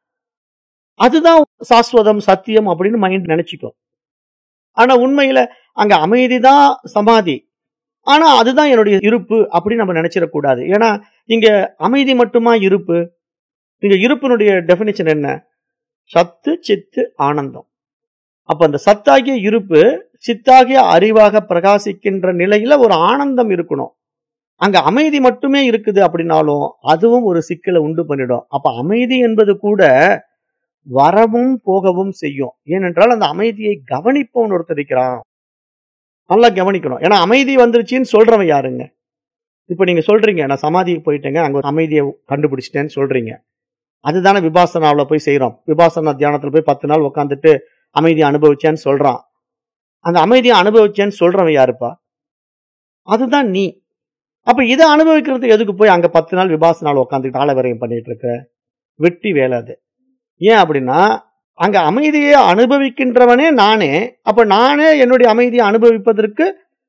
அதுதான் சாஸ்வதம் சத்தியம் அப்படின்னு மைண்ட் நினைச்சுக்கும் ஆனா உண்மையில அங்க அமைதிதான் சமாதி ஆனா அதுதான் என்னுடைய இருப்பு அப்படின்னு நம்ம நினைச்சிடக்கூடாது ஏன்னா இங்க அமைதி மட்டுமா இருப்பு இங்க இருப்பினுடைய டெபினிஷன் என்ன சத்து சித்து ஆனந்தம் அப்ப அந்த சத்தாகிய இருப்பு சித்தாகிய அறிவாக பிரகாசிக்கின்ற நிலையில ஒரு ஆனந்தம் இருக்கணும் அங்க அமைதி மட்டுமே இருக்குது அப்படின்னாலும் அதுவும் ஒரு சிக்கலை உண்டு பண்ணிடும் அப்ப அமைதி என்பது கூட வரவும் போகவும் செய்யும் ஏனென்றால் அந்த அமைதியை கவனிப்பவன் ஒருத்தர் இருக்கிறான் நல்லா கவனிக்கணும் ஏன்னா அமைதி வந்துருச்சுன்னு சொல்றவன் யாருங்க இப்ப நீங்க சொல்றீங்க நான் சமாதிக்கு போயிட்டேங்க அங்க ஒரு அமைதியை கண்டுபிடிச்சிட்டேன்னு சொல்றீங்க அதுதானே விபாசனாவில் போய் செய்றோம் விபாசனா தியானத்துல போய் பத்து நாள் உட்காந்துட்டு அமைதியை அனுபவிச்சேன்னு சொல்றான் அந்த அமைதியை அனுபவிச்சேன்னு சொல்றவன் யாருப்பா அதுதான் நீ அப்ப இதை அனுபவிக்கிறதுக்கு எதுக்கு போய் அங்க பத்து நாள் விபாசனாவில் உட்காந்துட்டு ஆலவரையும் பண்ணிட்டு இருக்க வெட்டி வேலை அது ஏன் அப்படின்னா அங்க அமைதியை அனுபவிக்கின்றவனே நானே அப்ப நானே என்னுடைய அமைதியை அனுபவிப்பதற்கு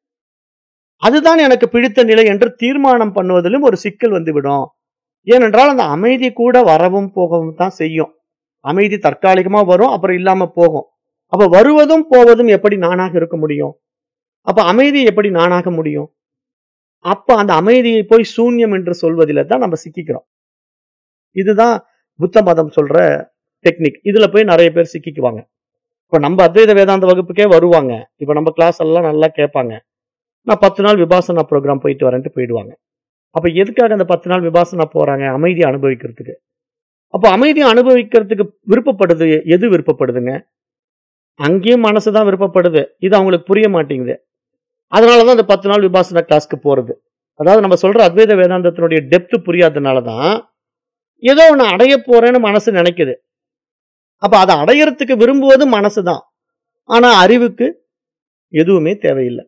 அதுதான் எனக்கு பிடித்த நிலை என்று தீர்மானம் பண்ணுவதிலும் ஒரு சிக்கல் வந்துவிடும் ஏனென்றால் அந்த அமைதி கூட வரவும் போகவும் தான் செய்யும் அமைதி தற்காலிகமா வரும் அப்புறம் இல்லாம போகும் அப்ப வருவதும் போவதும் எப்படி நானாக இருக்க முடியும் அப்ப அமைதி எப்படி நானாக முடியும் அப்ப அந்த அமைதியை போய் சூன்யம் என்று சொல்வதில தான் நம்ம சிக்கிக்கிறோம் இதுதான் புத்த மதம் சொல்ற டெக்னிக் இதுல போய் நிறைய பேர் சிக்கிக்குவாங்க இப்ப நம்ம அத்வைத வேதாந்த வகுப்புக்கே வருவாங்க இப்ப நம்ம கிளாஸ் எல்லாம் நல்லா கேட்பாங்க நான் பத்து நாள் விபாசனா ப்ரோக்ராம் போயிட்டு வரேன்ட்டு போயிடுவாங்க அப்ப எதுக்காக அந்த பத்து நாள் விபாசனா போறாங்க அமைதியை அனுபவிக்கிறதுக்கு அப்ப அமைதியை அனுபவிக்கிறதுக்கு விருப்பப்படுது எது விருப்பப்படுதுங்க அங்கேயும் மனசுதான் விருப்பப்படுது இது அவங்களுக்கு புரிய மாட்டேங்குது அதனாலதான் அந்த பத்து நாள் விபாசனா கிளாஸ்க்கு போறது அதாவது நம்ம சொல்ற அத்வைத வேதாந்தத்தினுடைய டெப்த் புரியாதனாலதான் ஏதோ ஒண்ணு அடைய போறேன்னு மனசு நினைக்குது அப்ப அதை அடையறதுக்கு விரும்புவது மனசுதான் ஆனா அறிவுக்கு எதுவுமே தேவையில்லை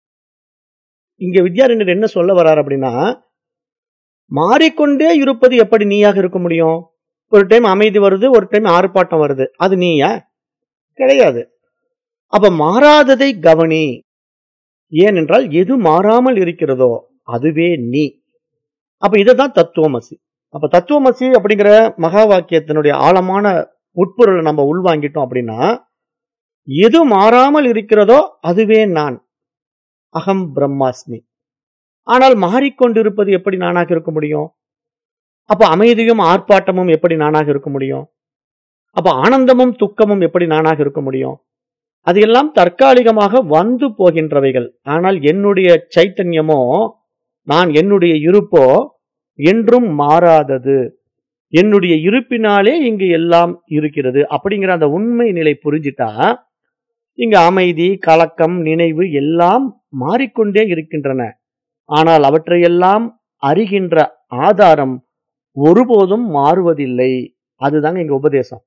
இங்க வித்யாரண்யர் என்ன சொல்ல வர்றார் அப்படின்னா மாறிக்கொண்டே இருப்பது எப்படி நீயாக இருக்க முடியும் ஒரு டைம் அமைதி வருது ஒரு டைம் ஆர்ப்பாட்டம் வருது அது நீயா கிடையாது அப்ப மாறாததை கவனி ஏனென்றால் எது மாறாமல் இருக்கிறதோ அதுவே நீ அப்ப இதுதான் தத்துவமசி அப்ப தத்துவமசி அப்படிங்கிற மகா வாக்கியத்தினுடைய ஆழமான உட்பொருளை நம்ம உள்வாங்கிட்டோம் அப்படின்னா எது மாறாமல் இருக்கிறதோ அதுவே நான் அகம் பிரம்மாஸ்மி ஆனால் மாறிக்கொண்டிருப்பது எப்படி நானாக இருக்க முடியும் அப்ப அமைதியும் ஆர்ப்பாட்டமும் எப்படி நானாக இருக்க முடியும் அப்ப ஆனந்தமும் துக்கமும் எப்படி நானாக இருக்க முடியும் அது எல்லாம் தற்காலிகமாக வந்து போகின்றவைகள் ஆனால் என்னுடைய சைத்தன்யமோ நான் என்னுடைய இருப்போ என்றும் மாறாதது என்னுடைய இருப்பினாலே இங்கு எல்லாம் இருக்கிறது அப்படிங்கிற அந்த உண்மை நிலை புரிஞ்சிட்டா இங்க அமைதி கலக்கம் நினைவு எல்லாம் மாறிக்கொண்டே இருக்கின்றன ஆனால் அவற்றையெல்லாம் அறிகின்ற ஆதாரம் ஒருபோதும் மாறுவதில்லை அதுதாங்க இங்க உபதேசம்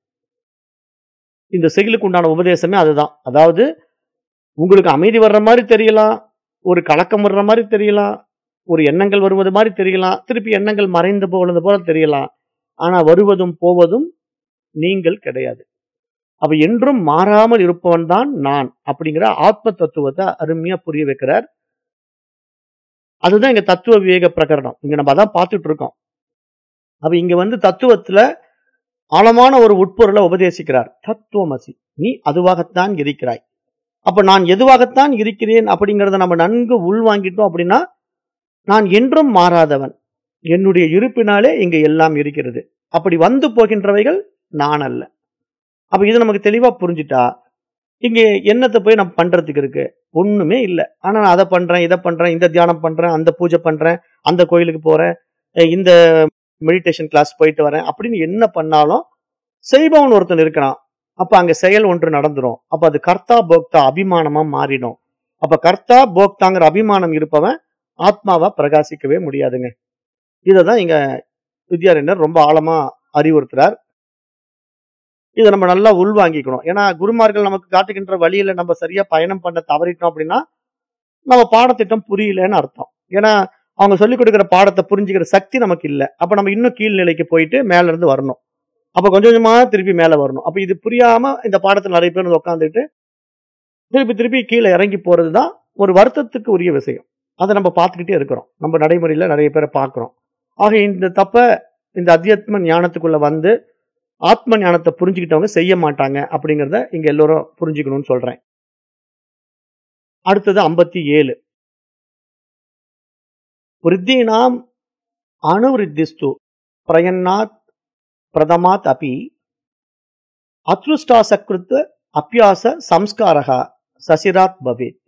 இந்த செயலுக்கு உண்டான உபதேசமே அதுதான் அதாவது உங்களுக்கு அமைதி வர்ற மாதிரி தெரியலாம் ஒரு கலக்கம் வர்ற மாதிரி தெரியலாம் ஒரு எண்ணங்கள் வருவது மாதிரி தெரியலாம் திருப்பி எண்ணங்கள் மறைந்து போவது போல தெரியலாம் ஆனா வருவதும் போவதும் நீங்கள் கிடையாது அப்ப என்றும் மாறாமல் இருப்பவன் தான் நான் அப்படிங்கிற ஆத்ம தத்துவத்தை அருமையா புரிய வைக்கிறார் அதுதான் இங்க தத்துவ விவேக பிரகரணம் இங்க நம்ம அதான் பார்த்துட்டு இருக்கோம் அப்ப இங்க வந்து தத்துவத்துல ஆழமான ஒரு உட்பொருளை உபதேசிக்கிறார் தத்துவமசி நீ அதுவாகத்தான் இருக்கிறாய் அப்ப நான் எதுவாகத்தான் இருக்கிறேன் அப்படிங்கறத நம்ம நன்கு உள்வாங்கிட்டோம் அப்படின்னா நான் என்றும் மாறாதவன் என்னுடைய இருப்பினாலே இங்க எல்லாம் இருக்கிறது அப்படி வந்து போகின்றவைகள் நான் அல்ல அப்ப இது நமக்கு தெளிவா புரிஞ்சுட்டா இங்க என்னத்த போய் நம்ம பண்றதுக்கு இருக்கு ஒண்ணுமே இல்ல ஆனா நான் அதை பண்றேன் இதை பண்றேன் இந்த தியானம் பண்றேன் அந்த பூஜை பண்றேன் அந்த கோயிலுக்கு போறேன் அஹ் இந்த மெடிடேஷன் கிளாஸ் போயிட்டு வரேன் அப்படின்னு என்ன பண்ணாலும் செய்பவன் ஒருத்தன் இருக்கிறான் அப்ப அங்க செயல் ஒன்று நடந்துரும் அப்ப அது கர்த்தா போக்தா அபிமானமா மாறிடும் அப்ப கர்த்தா போக்தாங்கிற அபிமானம் இருப்பவன் ஆத்மாவா பிரகாசிக்கவே முடியாதுங்க இததான் இங்க வித்யாரண்யர் ரொம்ப ஆழமா அறிவுறுத்துறார் இதை நம்ம நல்லா உள்வாங்கிக்கணும் ஏன்னா குருமார்கள் நமக்கு காட்டுகின்ற வழியில நம்ம சரியா பயணம் பண்ண தவறிட்டோம் அப்படின்னா நம்ம பாடத்திட்டம் புரியலன்னு அர்த்தம் ஏன்னா அவங்க சொல்லிக் கொடுக்குற பாடத்தை புரிஞ்சுக்கிற சக்தி நமக்கு இல்லை அப்ப நம்ம இன்னும் கீழ்நிலைக்கு போயிட்டு மேல இருந்து வரணும் அப்ப கொஞ்சம் கொஞ்சமா திருப்பி மேல வரணும் அப்ப இது புரியாம இந்த பாடத்தில் நிறைய பேர் உட்காந்துட்டு திருப்பி திருப்பி கீழே இறங்கி போறதுதான் ஒரு வருத்தத்துக்கு உரிய விஷயம் அதை நம்ம பார்த்துக்கிட்டே இருக்கிறோம் நம்ம நடைமுறையில நிறைய பேரை பார்க்கிறோம் ஆக இந்த தப்ப இந்த அத்தியாத்ம ஞானத்துக்குள்ள வந்து ஆத்ம ஞானத்தை புரிஞ்சுக்கிட்டவங்க செய்ய மாட்டாங்க அப்படிங்கிறத இங்க எல்லோரும் புரிஞ்சுக்கணும்னு சொல்றேன் அடுத்தது ஐம்பத்தி ஏழு விருத்தீனாம் அணுவிருத்திஸ்து பிரயன்னாத் பிரதமாத் அபி அத்ருஷ்டாசக்ருத் அப்பியாச சம்ஸ்காரகா சசிராத் பவேத்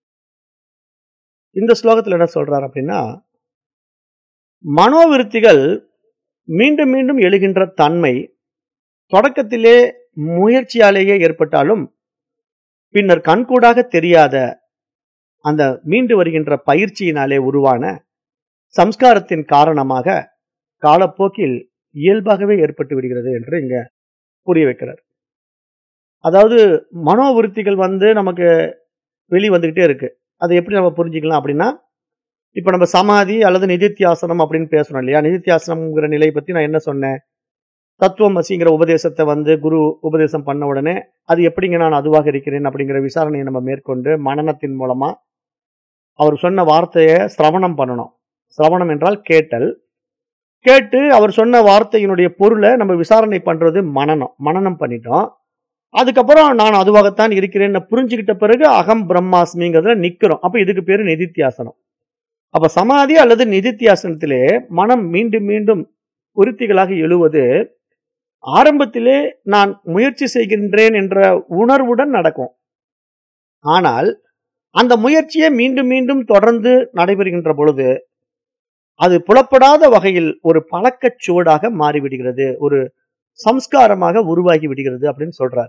இந்த ஸ்லோகத்துல என்ன சொல்றாரு அப்படின்னா மனோவிருத்திகள் மீண்டும் மீண்டும் எழுகின்ற தன்மை தொடக்கத்திலே முயற்சியாலேயே ஏற்பட்டாலும் பின்னர் கண்கூடாக தெரியாத அந்த மீண்டு வருகின்ற பயிற்சியினாலே உருவான சம்ஸ்காரத்தின் காரணமாக காலப்போக்கில் இயல்பாகவே ஏற்பட்டு விடுகிறது என்று இங்க புரிய வைக்கிறார் அதாவது மனோவிருத்திகள் வந்து நமக்கு வெளி வந்துகிட்டே இருக்கு அதை எப்படி நம்ம புரிஞ்சுக்கலாம் அப்படின்னா இப்ப நம்ம சமாதி அல்லது நிதித்தியாசனம் அப்படின்னு பேசுறோம் இல்லையா நிதித்தியாசனம்ங்கிற நிலையை பத்தி நான் என்ன சொன்னேன் தத்துவமசிங்கிற உபதேசத்தை வந்து குரு உபதேசம் பண்ண உடனே அது எப்படிங்க நான் அதுவாக இருக்கிறேன் அப்படிங்கிற விசாரணையை நம்ம மேற்கொண்டு மனநத்தின் மூலமா அவர் சொன்ன வார்த்தையை சிரவணம் பண்ணணும் சிரவணம் என்றால் கேட்டல் கேட்டு அவர் சொன்ன வார்த்தையினுடைய பொருளை நம்ம விசாரணை பண்றது மனனம் மனனம் பண்ணிட்டோம் அதுக்கப்புறம் நான் அதுவாகத்தான் இருக்கிறேன்னு புரிஞ்சுக்கிட்ட பிறகு அகம் பிரம்மாஸ்மிங்கிறதுல நிக்கிறோம் அப்ப இதுக்கு பேரு நிதித்தியாசனம் அப்ப சமாதி அல்லது நிதித்தியாசனத்திலே மனம் மீண்டும் மீண்டும் உறுத்திகளாக எழுவது ஆரம்பத்திலே நான் முயற்சி செய்கின்றேன் என்ற உணர்வுடன் நடக்கும் ஆனால் அந்த முயற்சியை மீண்டும் மீண்டும் தொடர்ந்து நடைபெறுகின்ற பொழுது அது புலப்படாத வகையில் ஒரு பழக்கச் சுவடாக மாறிவிடுகிறது ஒரு சம்ஸ்காரமாக உருவாகி விடுகிறது அப்படின்னு சொல்றார்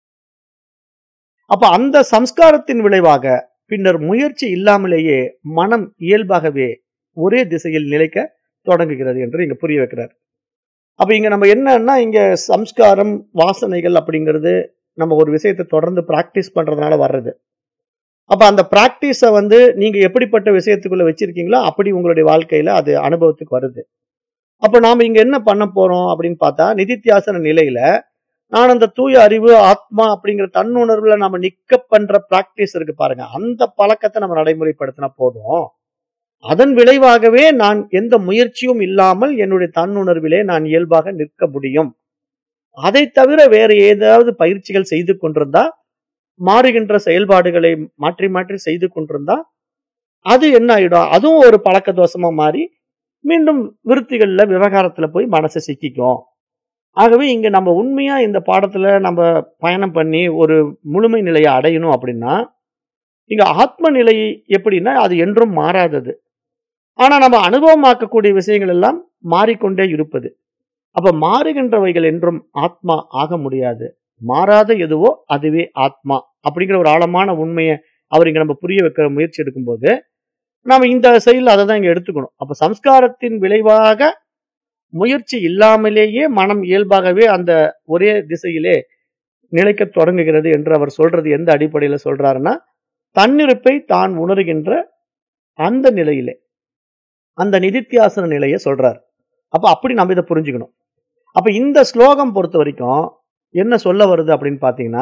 அப்ப அந்த சம்ஸ்காரத்தின் விளைவாக பின்னர் முயற்சி இல்லாமலேயே மனம் இயல்பாகவே ஒரே திசையில் நிலைக்க தொடங்குகிறது என்று இங்க புரிய வைக்கிறார் அப்ப இங்க நம்ம என்னன்னா இங்க சம்ஸ்காரம் வாசனைகள் அப்படிங்கிறது நம்ம ஒரு விஷயத்தை தொடர்ந்து பிராக்டிஸ் பண்றதுனால வர்றது அப்ப அந்த பிராக்டிஸை வந்து நீங்க எப்படிப்பட்ட விஷயத்துக்குள்ள வச்சிருக்கீங்களோ அப்படி உங்களுடைய வாழ்க்கையில அது அனுபவத்துக்கு வருது அப்ப நாம இங்க என்ன பண்ண போறோம் அப்படின்னு பார்த்தா நிதித்தியாசன நிலையில நான் அந்த தூய அறிவு ஆத்மா அப்படிங்கிற தன்னுணர்வுல நம்ம நிக்க பண்ற பிராக்டிஸ் இருக்கு பாருங்க அந்த பழக்கத்தை நம்ம நடைமுறைப்படுத்தினா போதும் அதன் விளைவாகவே நான் எந்த முயற்சியும் இல்லாமல் என்னுடைய தன்னுணர்விலே நான் இயல்பாக நிற்க முடியும் அதை தவிர வேற ஏதாவது பயிற்சிகள் செய்து கொண்டிருந்தா மாறுகின்ற செயல்பாடுகளை மாற்றி மாற்றி செய்து கொண்டிருந்தா அது என்ன ஆயிடும் அதுவும் ஒரு பழக்க தோஷமா மாறி மீண்டும் விருத்திகள்ல விவகாரத்துல போய் மனசை சிக்கிக்கும் ஆகவே இங்க நம்ம உண்மையா இந்த பாடத்துல நம்ம பயணம் பண்ணி ஒரு முழுமை நிலையை அடையணும் அப்படின்னா இங்க ஆத்ம நிலை எப்படின்னா அது என்றும் மாறாதது ஆனா நம்ம அனுபவமாக்கக்கூடிய விஷயங்கள் எல்லாம் மாறிக்கொண்டே இருப்பது அப்ப மாறுகின்றவைகள் என்றும் ஆத்மா ஆக முடியாது மாறாத எதுவோ அதுவே ஆத்மா அப்படிங்கிற ஒரு ஆழமான உண்மையை அவர் இங்க நம்ம புரிய வைக்கிற முயற்சி எடுக்கும்போது நாம இந்த செயல் அதை தான் இங்க எடுத்துக்கணும் அப்ப சம்ஸ்காரத்தின் விளைவாக முயற்சி இல்லாமலேயே மனம் இயல்பாகவே அந்த ஒரே திசையிலே நிலைக்க தொடங்குகிறது என்று அவர் சொல்றது எந்த அடிப்படையில சொல்றாருன்னா தன்னிருப்பை தான் உணர்கின்ற அந்த நிலையிலே அந்த நிதித்தியாசன நிலையை சொல்றார் அப்ப அப்படி நம்ம இதை புரிஞ்சுக்கணும் அப்ப இந்த ஸ்லோகம் பொறுத்த வரைக்கும் என்ன சொல்ல வருது அப்படின்னு பாத்தீங்கன்னா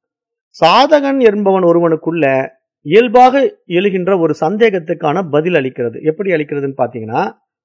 சாதகன் என்பவன் ஒருவனுக்குள்ள இயல்பாக எழுகின்ற ஒரு சந்தேகத்துக்கான பதில் அளிக்கிறது எப்படி அளிக்கிறதுன்னு பாத்தீங்கன்னா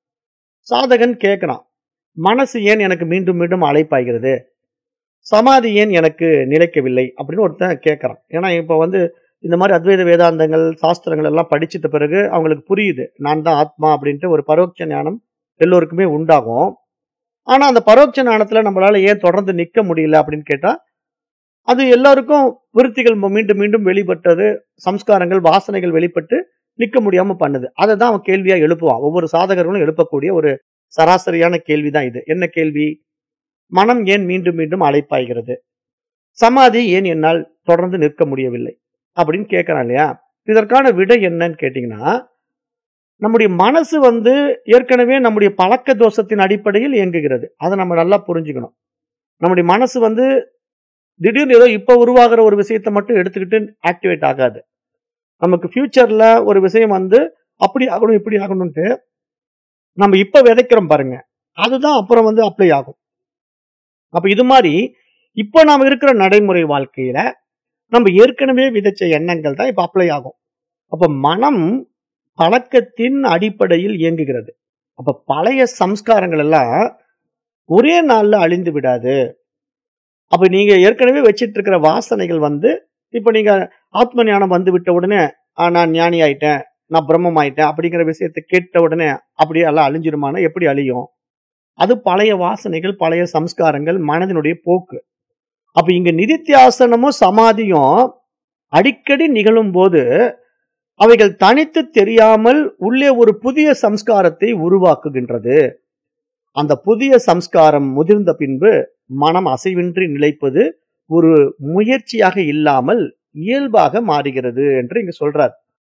சாதகன் கேட்கிறான் மனசு ஏன் எனக்கு மீண்டும் மீண்டும் அழைப்பாகிறது சமாதி ஏன் எனக்கு நிலைக்கவில்லை அப்படின்னு ஒருத்தன் கேட்கறான் ஏன்னா இப்ப வந்து இந்த மாதிரி அத்வைத வேதாந்தங்கள் சாஸ்திரங்கள் எல்லாம் படிச்சிட்ட பிறகு அவங்களுக்கு புரியுது நான் தான் ஆத்மா அப்படின்ட்டு ஒரு பரோட்ச ஞானம் எல்லோருக்குமே உண்டாகும் ஆனா அந்த பரோட்ச ஞானத்துல நம்மளால ஏன் தொடர்ந்து நிக்க முடியல அப்படின்னு கேட்டா அது எல்லாருக்கும் விருத்திகள் ம- மீண்டும் மீண்டும் வெளிப்பட்டது சம்ஸ்காரங்கள் வாசனைகள் வெளிப்பட்டு நிக்க முடியாம பண்ணுது அதை தான் அவன் கேள்வியா எழுப்புவான் ஒவ்வொரு சாதகர்களும் எழுப்பக்கூடிய ஒரு சராசரியான கேள்விதான் இது என்ன கேள்வி மனம் ஏன் மீண்டும் மீண்டும் அலைப்பாய்கிறது சமாதி ஏன் என்னால் தொடர்ந்து நிற்க முடியவில்லை அப்படின்னு கேட்கறான் இல்லையா இதற்கான விடை என்னன்னு கேட்டீங்கன்னா நம்முடைய மனசு வந்து ஏற்கனவே நம்முடைய பழக்க தோஷத்தின் அடிப்படையில் இயங்குகிறது அதை நம்ம நல்லா புரிஞ்சுக்கணும் நம்முடைய மனசு வந்து திடீர்னு ஏதோ இப்ப உருவாகிற ஒரு விஷயத்தை மட்டும் எடுத்துக்கிட்டு ஆக்டிவேட் ஆகாது நமக்கு ஃபியூச்சர்ல ஒரு விஷயம் வந்து அப்படி ஆகணும் இப்படி ஆகணும்ட்டு நம்ம இப்ப விதைக்கிறோம் பாருங்க அதுதான் அப்புறம் வந்து அப்ளை ஆகும் அப்ப இது மாதிரி இப்ப நாம இருக்கிற நடைமுறை வாழ்க்கையில நம்ம ஏற்கனவே விதைச்ச எண்ணங்கள் தான் இப்ப அப்ளை ஆகும் அப்ப மனம் பழக்கத்தின் அடிப்படையில் இயங்குகிறது அப்ப பழைய சம்ஸ்காரங்கள் எல்லாம் ஒரே நாள்ல அழிந்து விடாது அப்ப நீங்க ஏற்கனவே வச்சிட்டு இருக்கிற வாசனைகள் வந்து இப்ப நீங்க ஆத்ம ஞானம் வந்து விட்ட உடனே "ஆ, நான் ஞானி ஆயிட்டேன் நான் பிரம்மம் ஆயிட்டேன் அப்படிங்கிற விஷயத்தை கேட்ட உடனே அப்படியே எல்லாம் அழிஞ்சிருமானா எப்படி அழியும் அது பழைய வாசனைகள் பழைய சம்ஸ்காரங்கள் மனதினுடைய போக்கு அப்ப இங்க நிதித்தியாசனமும் சமாதியும் அடிக்கடி நிகழும் போது அவைகள் தனித்து தெரியாமல் உள்ளே ஒரு புதிய சம்ஸ்காரத்தை உருவாக்குகின்றது அந்த புதிய சம்ஸ்காரம் முதிர்ந்த பின்பு மனம் அசைவின்றி நிலைப்பது ஒரு முயற்சியாக இல்லாமல் இயல்பாக மாறுகிறது என்று இங்க சொல்றார்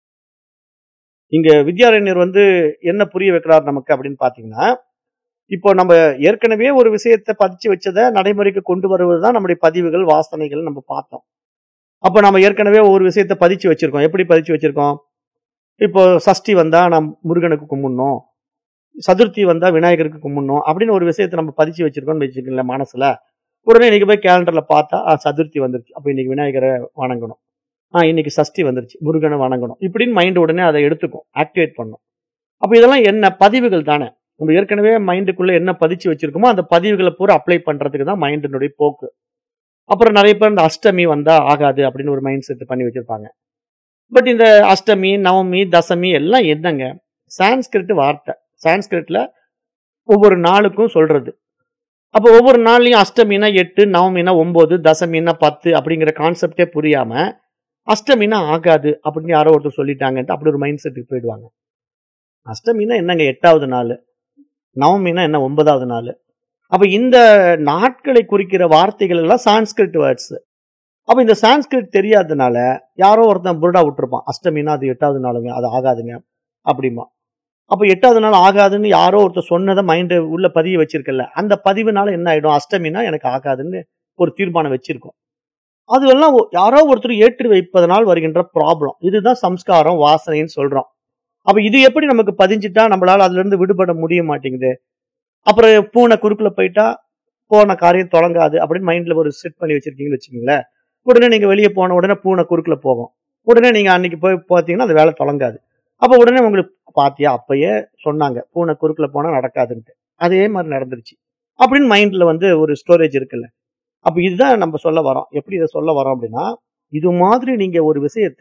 இங்க வித்யாரண்யர் வந்து என்ன புரிய வைக்கிறார் நமக்கு அப்படின்னு பாத்தீங்கன்னா இப்போ நம்ம ஏற்கனவே ஒரு விஷயத்தை பதிச்சு வச்சதை நடைமுறைக்கு கொண்டு வருவதுதான் நம்முடைய பதிவுகள் வாசனைகள் நம்ம பார்த்தோம் அப்ப நம்ம ஏற்கனவே ஒரு விஷயத்தை பதிச்சு வச்சிருக்கோம் எப்படி பதிச்சு வச்சிருக்கோம் இப்போ சஷ்டி வந்தா நாம் முருகனுக்கு கும்பிடணும் சதுர்த்தி வந்தா விநாயகருக்கு கும்பிடணும் அப்படின்னு ஒரு விஷயத்தை நம்ம பதிச்சு வச்சிருக்கோம்னு வச்சுக்கோங்களேன் மனசுல உடனே இன்னைக்கு போய் கேலண்டர்ல பார்த்தா ஆ, சதுர்த்தி வந்துருச்சு அப்ப இன்னைக்கு விநாயகரை வணங்கணும் ஆ இன்னைக்கு சஷ்டி வந்துருச்சு முருகனை வணங்கணும் இப்படின்னு மைண்ட் உடனே அதை எடுத்துக்கும் ஆக்டிவேட் பண்ணும் அப்ப இதெல்லாம் என்ன பதிவுகள் தானே நம்ம ஏற்கனவே மைண்டுக்குள்ள என்ன பதிச்சு வச்சிருக்கோமோ அந்த பதிவுகளை பூரா அப்ளை பண்றதுக்கு தான் மைண்டினுடைய போக்கு அப்புறம் நிறைய பேர் இந்த அஷ்டமி வந்தா ஆகாது அப்படின்னு ஒரு மைண்ட் செட் பண்ணி வச்சிருப்பாங்க பட் இந்த அஷ்டமி நவமி தசமி எல்லாம் என்னங்க சான்ஸ்கிரிட் வார்த்தை சான்ஸ்கிரிட்ல ஒவ்வொரு நாளுக்கும் சொல்றது அப்போ ஒவ்வொரு நாள்லயும் அஷ்டமினா எட்டு நவமினா ஒன்பது தசமினா பத்து அப்படிங்கிற கான்செப்டே புரியாம அஷ்டமினா ஆகாது அப்படின்னு யாரோ ஒருத்தர் சொல்லிட்டாங்கன்ட்டு அப்படி ஒரு மைண்ட் செட்டுக்கு போயிடுவாங்க அஷ்டமினா என்னங்க எட்டாவது நாள் நவமினா என்ன ஒன்பதாவது நாள் அப்ப இந்த நாட்களை குறிக்கிற வார்த்தைகள் எல்லாம் சான்ஸ்கிரிட் வேர்ட்ஸ் அப்ப இந்த சான்ஸ்கிரிட் தெரியாததுனால யாரோ ஒருத்தன் புருடா விட்டுருப்பான் அஷ்டமினா அது எட்டாவது நாளுங்க அது ஆகாதுங்க அப்படிமா அப்ப எட்டாவது நாள் ஆகாதுன்னு யாரோ ஒருத்தர் சொன்னதை மைண்ட் உள்ள பதிய வச்சிருக்கல அந்த பதிவுனால என்ன ஆயிடும் அஷ்டமினா எனக்கு ஆகாதுன்னு ஒரு தீர்மானம் வச்சிருக்கோம் அதுவெல்லாம் ஒ- யாரோ ஒருத்தர் ஏற்றி வைப்பதனால் வருகின்ற ப்ராப்ளம் இதுதான் சம்ஸ்காரம் வாசனைன்னு சொல்றோம் அப்ப இது எப்படி நமக்கு பதிஞ்சிட்டா நம்மளால அதுல இருந்து விடுபட முடிய மாட்டேங்குது அப்புறம் பூனை குறுக்குல போயிட்டா போன காரியம் தொடங்காது அப்படின்னு மைண்ட்ல ஒரு செட் பண்ணி வச்சிருக்கீங்கன்னு வச்சுக்கோங்களேன் உடனே நீங்க வெளியே போன உடனே பூனை குறுக்குல போகும் உடனே நீங்க அன்னைக்கு போய் பார்த்தீங்கன்னா அந்த வேலை தொடங்காது அப்ப உடனே உங்களுக்கு பாத்தியா அப்பயே சொன்னாங்க பூனை குறுக்குல போனா நடக்காதுன்ட்டு அதே மாதிரி நடந்துருச்சு அப்படின்னு மைண்ட்ல வந்து ஒரு ஸ்டோரேஜ் இருக்குல்ல அப்ப இதுதான் நம்ம சொல்ல வரோம் எப்படி இதை சொல்ல வரோம் அப்படின்னா இது மாதிரி நீங்க ஒரு விஷயத்த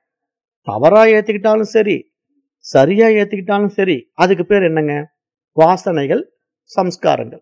தவறா ஏத்துக்கிட்டாலும் சரி சரியா ஏத்துக்கிட்டாலும் சரி அதுக்கு பேர் என்னங்க வாசனைகள் சம்ஸ்காரங்கள்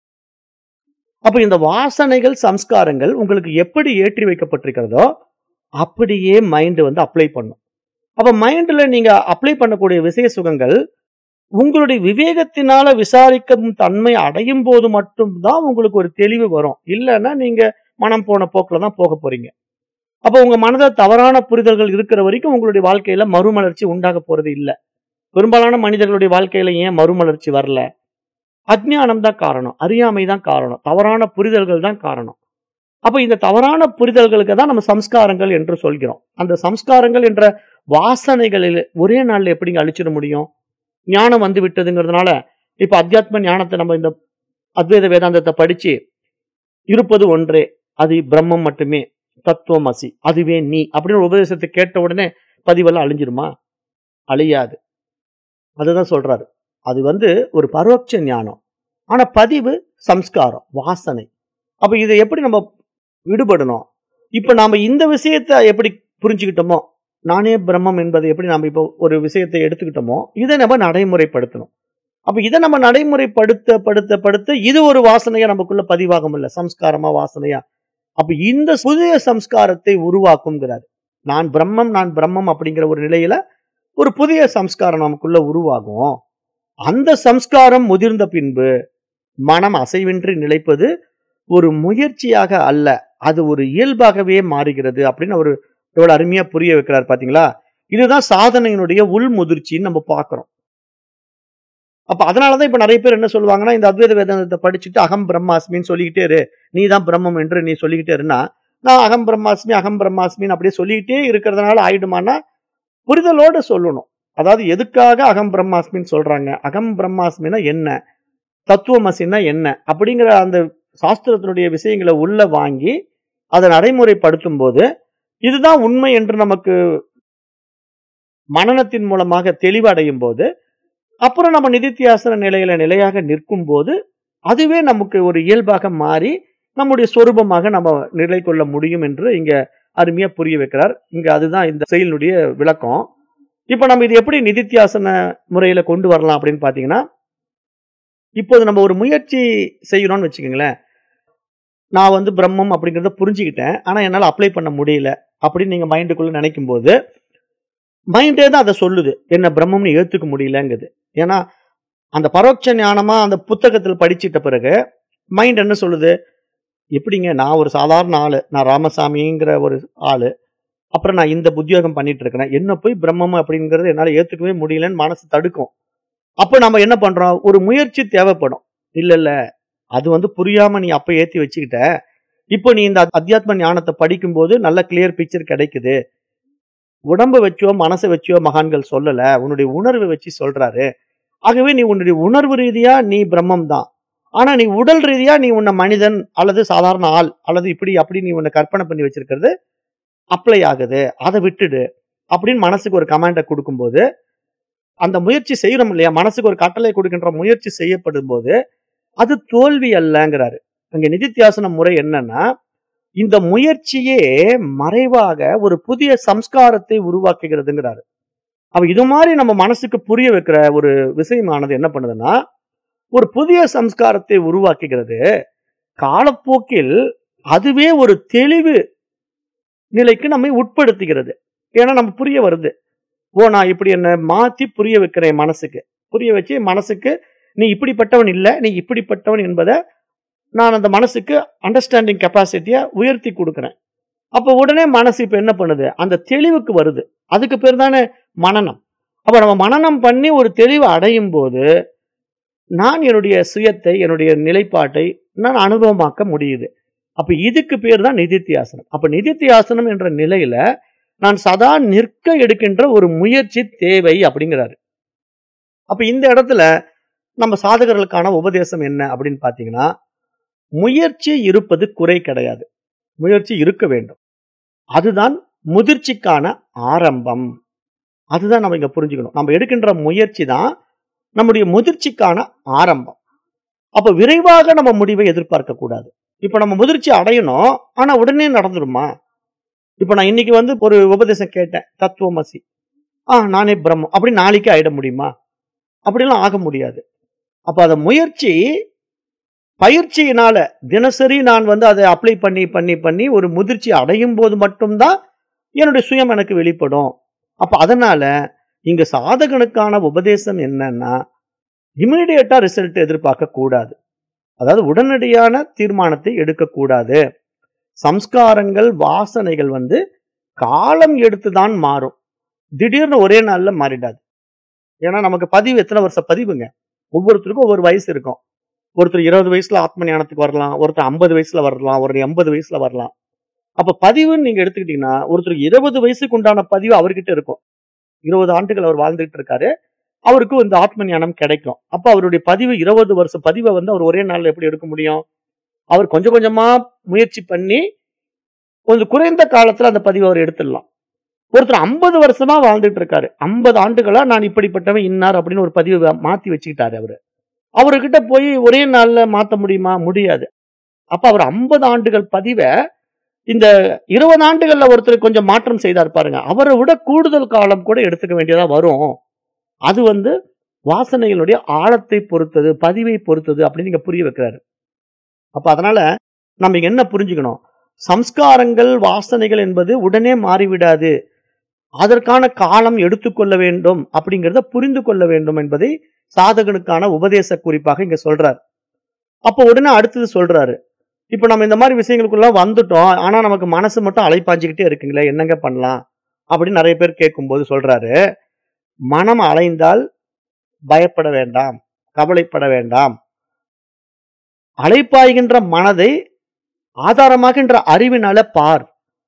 அப்ப இந்த வாசனைகள் சம்ஸ்காரங்கள் உங்களுக்கு எப்படி ஏற்றி வைக்கப்பட்டிருக்கிறதோ அப்படியே மைண்ட் வந்து அப்ளை பண்ணும் அப்ப மைண்ட்ல நீங்க அப்ளை பண்ணக்கூடிய விஷய சுகங்கள் உங்களுடைய விவேகத்தினால விசாரிக்கும் தன்மை அடையும் போது மட்டும்தான் உங்களுக்கு ஒரு தெளிவு வரும் இல்லைன்னா நீங்க மனம் போன போக்குல தான் போக போறீங்க அப்ப உங்க மனதில் தவறான புரிதல்கள் இருக்கிற வரைக்கும் உங்களுடைய வாழ்க்கையில மறுமலர்ச்சி உண்டாக போறது இல்ல பெரும்பாலான மனிதர்களுடைய வாழ்க்கையில ஏன் மறுமலர்ச்சி வரல அஜ்ஞானம் தான் காரணம் அறியாமை தான் காரணம் தவறான புரிதல்கள் தான் காரணம் அப்ப இந்த தவறான புரிதல்களுக்கு தான் நம்ம சம்ஸ்காரங்கள் என்று சொல்கிறோம் அந்த சம்ஸ்காரங்கள் என்ற வாசனைகளில் ஒரே நாள்ல எப்படிங்க அழிச்சிட முடியும் ஞானம் வந்து விட்டதுங்கிறதுனால இப்ப அத்தியாத்ம ஞானத்தை நம்ம இந்த அத்வைத வேதாந்தத்தை படிச்சு இருப்பது ஒன்றே அது பிரம்மம் மட்டுமே தத்துவம் அசி அதுவே நீ அப்படின்னு ஒரு உபதேசத்தை கேட்ட உடனே பதிவெல்லாம் அழிஞ்சிருமா அழியாது அதுதான் சொல்றாரு அது வந்து ஒரு பரோட்ச ஞானம் ஆனா பதிவு சம்ஸ்காரம் வாசனை அப்ப இதை எப்படி நம்ம விடுபடணும் இப்ப நாம இந்த விஷயத்தை எப்படி புரிஞ்சுக்கிட்டோமோ நானே பிரம்மம் என்பதை எப்படி நாம இப்போ ஒரு விஷயத்தை எடுத்துக்கிட்டோமோ இதை நம்ம நடைமுறைப்படுத்தணும் அப்ப இதை நம்ம நடைமுறைப்படுத்த படுத்த படுத்த இது ஒரு வாசனையா நமக்குள்ள பதிவாகும் இல்ல சம்ஸ்காரமா வாசனையா அப்ப இந்த புதிய சம்ஸ்காரத்தை உருவாக்குங்கிறார் நான் பிரம்மம் நான் பிரம்மம் அப்படிங்கிற ஒரு நிலையில ஒரு புதிய சம்ஸ்காரம் நமக்குள்ள உருவாகும் அந்த சம்ஸ்காரம் முதிர்ந்த பின்பு மனம் அசைவின்றி நிலைப்பது ஒரு முயற்சியாக அல்ல அது ஒரு இயல்பாகவே மாறுகிறது அப்படின்னு அவர் எவ்வளவு அருமையா புரிய வைக்கிறார் பாத்தீங்களா இதுதான் சாதனையினுடைய உள் முதிர்ச்சின்னு நம்ம பார்க்கிறோம் அப்ப அதனாலதான் இப்ப நிறைய பேர் என்ன சொல்லுவாங்கன்னா இந்த அத்வைத வேதாந்தத்தை படிச்சுட்டு அகம் பிரம்மாஸ்மின்னு சொல்லிக்கிட்டே இரு நீ தான் பிரம்மம் என்று நீ சொல்லிக்கிட்டே இருன்னா நான் அகம் பிரம்மாஸ்மி அகம் பிரம்மாஸ்மின்னு அப்படியே சொல்லிக்கிட்டே இருக்கிறதுனால ஆயிடுமானா புரிதலோட சொல்லணும் அதாவது எதுக்காக அகம் பிரம்மாஸ்மின்னு சொல்றாங்க அகம் பிரம்மாஸ்மின்னா என்ன தத்துவமசின்னா என்ன அப்படிங்கிற அந்த சாஸ்திரத்தினுடைய விஷயங்களை உள்ள வாங்கி அதை நடைமுறைப்படுத்தும் போது இதுதான் உண்மை என்று நமக்கு மனனத்தின் மூலமாக தெளிவடையும் போது அப்புறம் நம்ம நிதித்தியாசன நிலையில நிலையாக நிற்கும் போது அதுவே நமக்கு ஒரு இயல்பாக மாறி நம்முடைய சொரூபமாக நம்ம நிலை கொள்ள முடியும் என்று இங்க அருமையா புரிய வைக்கிறார் இங்க அதுதான் இந்த செயலினுடைய விளக்கம் இப்ப நம்ம இது எப்படி நிதித்தியாசன முறையில கொண்டு வரலாம் அப்படின்னு பாத்தீங்கன்னா இப்போது நம்ம ஒரு முயற்சி செய்யணும்னு வச்சுக்கோங்களேன் நான் வந்து பிரம்மம் அப்படிங்கிறத புரிஞ்சுக்கிட்டேன் ஆனா என்னால அப்ளை பண்ண முடியல அப்படின்னு நீங்க மைண்டுக்குள்ள நினைக்கும் போது மைண்டே தான் அதை சொல்லுது என்ன பிரம்மம்னு ஏத்துக்க முடியலங்குது ஏன்னா அந்த பரோட்ச ஞானமா அந்த புத்தகத்தில் படிச்சிட்ட பிறகு மைண்ட் என்ன சொல்லுது எப்படிங்க நான் ஒரு சாதாரண ஆளு நான் ராமசாமிங்கிற ஒரு ஆளு அப்புறம் நான் இந்த உத்தியோகம் பண்ணிட்டு இருக்கிறேன் என்ன போய் பிரம்மம் அப்படிங்கறது என்னால ஏத்துக்கவே முடியலன்னு மனசு தடுக்கும் அப்ப நம்ம என்ன பண்றோம் ஒரு முயற்சி தேவைப்படும் இல்ல இல்ல அது வந்து புரியாம நீ அப்ப ஏத்தி வச்சுக்கிட்ட இப்போ நீ இந்த அத்தியாத்ம ஞானத்தை படிக்கும்போது நல்ல கிளியர் பிக்சர் கிடைக்குது உடம்பை வச்சோ மனசை வச்சோ மகான்கள் சொல்லல உன்னுடைய உணர்வை வச்சு சொல்றாரு ஆகவே நீ உன்னுடைய உணர்வு ரீதியா நீ பிரம்மம் தான் ஆனா நீ உடல் ரீதியா நீ உன்னை மனிதன் அல்லது சாதாரண ஆள் அல்லது இப்படி அப்படி நீ உன்னை கற்பனை பண்ணி வச்சிருக்கிறது அப்ளை ஆகுது அதை விட்டுடு அப்படின்னு மனசுக்கு ஒரு கமாண்டை கொடுக்கும்போது அந்த முயற்சி செய்யறோம் இல்லையா மனசுக்கு ஒரு கட்டளை கொடுக்கின்ற முயற்சி செய்யப்படும் போது அது தோல்வி அல்லங்கிறாரு அங்க நிதித்தியாசன முறை என்னன்னா இந்த முயற்சியே மறைவாக ஒரு புதிய சம்ஸ்காரத்தை உருவாக்குகிறதுங்கிறாரு அப்ப இது மாதிரி நம்ம மனசுக்கு புரிய வைக்கிற ஒரு விஷயமானது என்ன பண்ணுதுன்னா ஒரு புதிய சம்ஸ்காரத்தை உருவாக்குகிறது காலப்போக்கில் அதுவே ஒரு தெளிவு நிலைக்கு நம்மை உட்படுத்துகிறது ஏன்னா நம்ம புரிய வருது ஓ நான் இப்படி என்ன மாத்தி புரிய வைக்கிறேன் மனசுக்கு புரிய வச்சு மனசுக்கு நீ இப்படிப்பட்டவன் இல்லை நீ இப்படிப்பட்டவன் என்பதை நான் அந்த மனசுக்கு அண்டர்ஸ்டாண்டிங் கெப்பாசிட்டியை உயர்த்தி கொடுக்குறேன் அப்போ உடனே மனசு இப்போ என்ன பண்ணுது அந்த தெளிவுக்கு வருது அதுக்கு பேர் தானே மனநம் அப்போ நம்ம மனநம் பண்ணி ஒரு தெளிவு அடையும் போது நான் என்னுடைய சுயத்தை என்னுடைய நிலைப்பாட்டை நான் அனுபவமாக்க முடியுது அப்ப இதுக்கு பேர் தான் நிதித்தியாசனம் அப்ப நிதித்தியாசனம் என்ற நிலையில நான் சதா நிற்க எடுக்கின்ற ஒரு முயற்சி தேவை அப்படிங்கிறாரு அப்ப இந்த இடத்துல நம்ம சாதகர்களுக்கான உபதேசம் என்ன அப்படின்னு பாத்தீங்கன்னா முயற்சி இருப்பது குறை கிடையாது முயற்சி இருக்க வேண்டும் அதுதான் முதிர்ச்சிக்கான ஆரம்பம் அதுதான் நம்ம இங்க புரிஞ்சுக்கணும் நம்ம எடுக்கின்ற முயற்சி தான் நம்முடைய முதிர்ச்சிக்கான ஆரம்பம் அப்ப விரைவாக நம்ம முடிவை எதிர்பார்க்க கூடாது இப்ப நம்ம முதிர்ச்சி அடையணும் ஆனா உடனே நடந்துருமா இப்ப நான் இன்னைக்கு வந்து ஒரு உபதேசம் கேட்டேன் தத்துவமசி ஆ நானே பிரம்மம் அப்படி நாளைக்கு ஆயிட முடியுமா அப்படிலாம் ஆக முடியாது அப்ப அந்த முயற்சி பயிற்சியினால தினசரி நான் வந்து அதை அப்ளை பண்ணி பண்ணி பண்ணி ஒரு முதிர்ச்சி அடையும் போது மட்டும்தான் என்னுடைய சுயம் எனக்கு வெளிப்படும் அப்ப அதனால இங்க சாதகனுக்கான உபதேசம் என்னன்னா இமீடியட்டா ரிசல்ட் எதிர்பார்க்க கூடாது அதாவது உடனடியான தீர்மானத்தை எடுக்கக்கூடாது சம்ஸ்காரங்கள் வாசனைகள் வந்து காலம் எடுத்துதான் மாறும் திடீர்னு ஒரே நாள்ல மாறிடாது ஏன்னா நமக்கு பதிவு எத்தனை வருஷம் பதிவுங்க ஒவ்வொருத்தருக்கும் ஒவ்வொரு வயசு இருக்கும் ஒருத்தர் இருபது வயசுல ஆத்ம ஞானத்துக்கு வரலாம் ஒருத்தர் ஐம்பது வயசுல வரலாம் ஒரு எண்பது வயசுல வரலாம் அப்ப பதிவுன்னு நீங்க எடுத்துக்கிட்டீங்கன்னா ஒருத்தருக்கு இருபது வயசுக்கு உண்டான பதிவு அவர்கிட்ட இருக்கும் இருபது ஆண்டுகள் அவர் வாழ்ந்துகிட்டு இருக்காரு அவருக்கு இந்த ஆத்ம ஞானம் கிடைக்கும் அப்ப அவருடைய பதிவு இருபது வருஷம் பதிவை வந்து அவர் ஒரே நாள்ல எப்படி எடுக்க முடியும் அவர் கொஞ்சம் கொஞ்சமா முயற்சி பண்ணி கொஞ்சம் குறைந்த காலத்துல அந்த பதிவை அவர் எடுத்துடலாம் ஒருத்தர் ஐம்பது வருஷமா வாழ்ந்துட்டு இருக்காரு ஐம்பது ஆண்டுகளா நான் இப்படிப்பட்டவன் இன்னார் அப்படின்னு ஒரு பதிவை மாத்தி வச்சுக்கிட்டாரு அவரு அவர்கிட்ட போய் ஒரே நாள்ல மாத்த முடியுமா முடியாது அப்ப அவர் ஐம்பது ஆண்டுகள் பதிவை இந்த இருபது ஆண்டுகள்ல ஒருத்தர் கொஞ்சம் மாற்றம் செய்தார் பாருங்க அவரை விட கூடுதல் காலம் கூட எடுத்துக்க வேண்டியதா வரும் அது வந்து வாசனைகளுடைய ஆழத்தை பொறுத்தது பதிவை பொறுத்தது அப்படின்னு நீங்க புரிய வைக்கிறாரு அப்ப அதனால நம்ம இங்க என்ன புரிஞ்சுக்கணும் சம்ஸ்காரங்கள் வாசனைகள் என்பது உடனே மாறிவிடாது அதற்கான காலம் எடுத்துக்கொள்ள வேண்டும் அப்படிங்கிறத புரிந்து கொள்ள வேண்டும் என்பதை சாதகனுக்கான உபதேச குறிப்பாக இங்க சொல்றார் அப்போ உடனே அடுத்தது சொல்றாரு இப்ப நம்ம இந்த மாதிரி விஷயங்களுக்குள்ள வந்துட்டோம் ஆனா நமக்கு மனசு மட்டும் அலைப்பாஞ்சுக்கிட்டே இருக்குங்களே என்னங்க பண்ணலாம் அப்படின்னு நிறைய பேர் கேட்கும்போது சொல்றாரு மனம் அலைந்தால் பயப்பட வேண்டாம் கவலைப்பட வேண்டாம் அலைப்பாய்கின்ற மனதை ஆதாரமாகின்ற அறிவினால பார்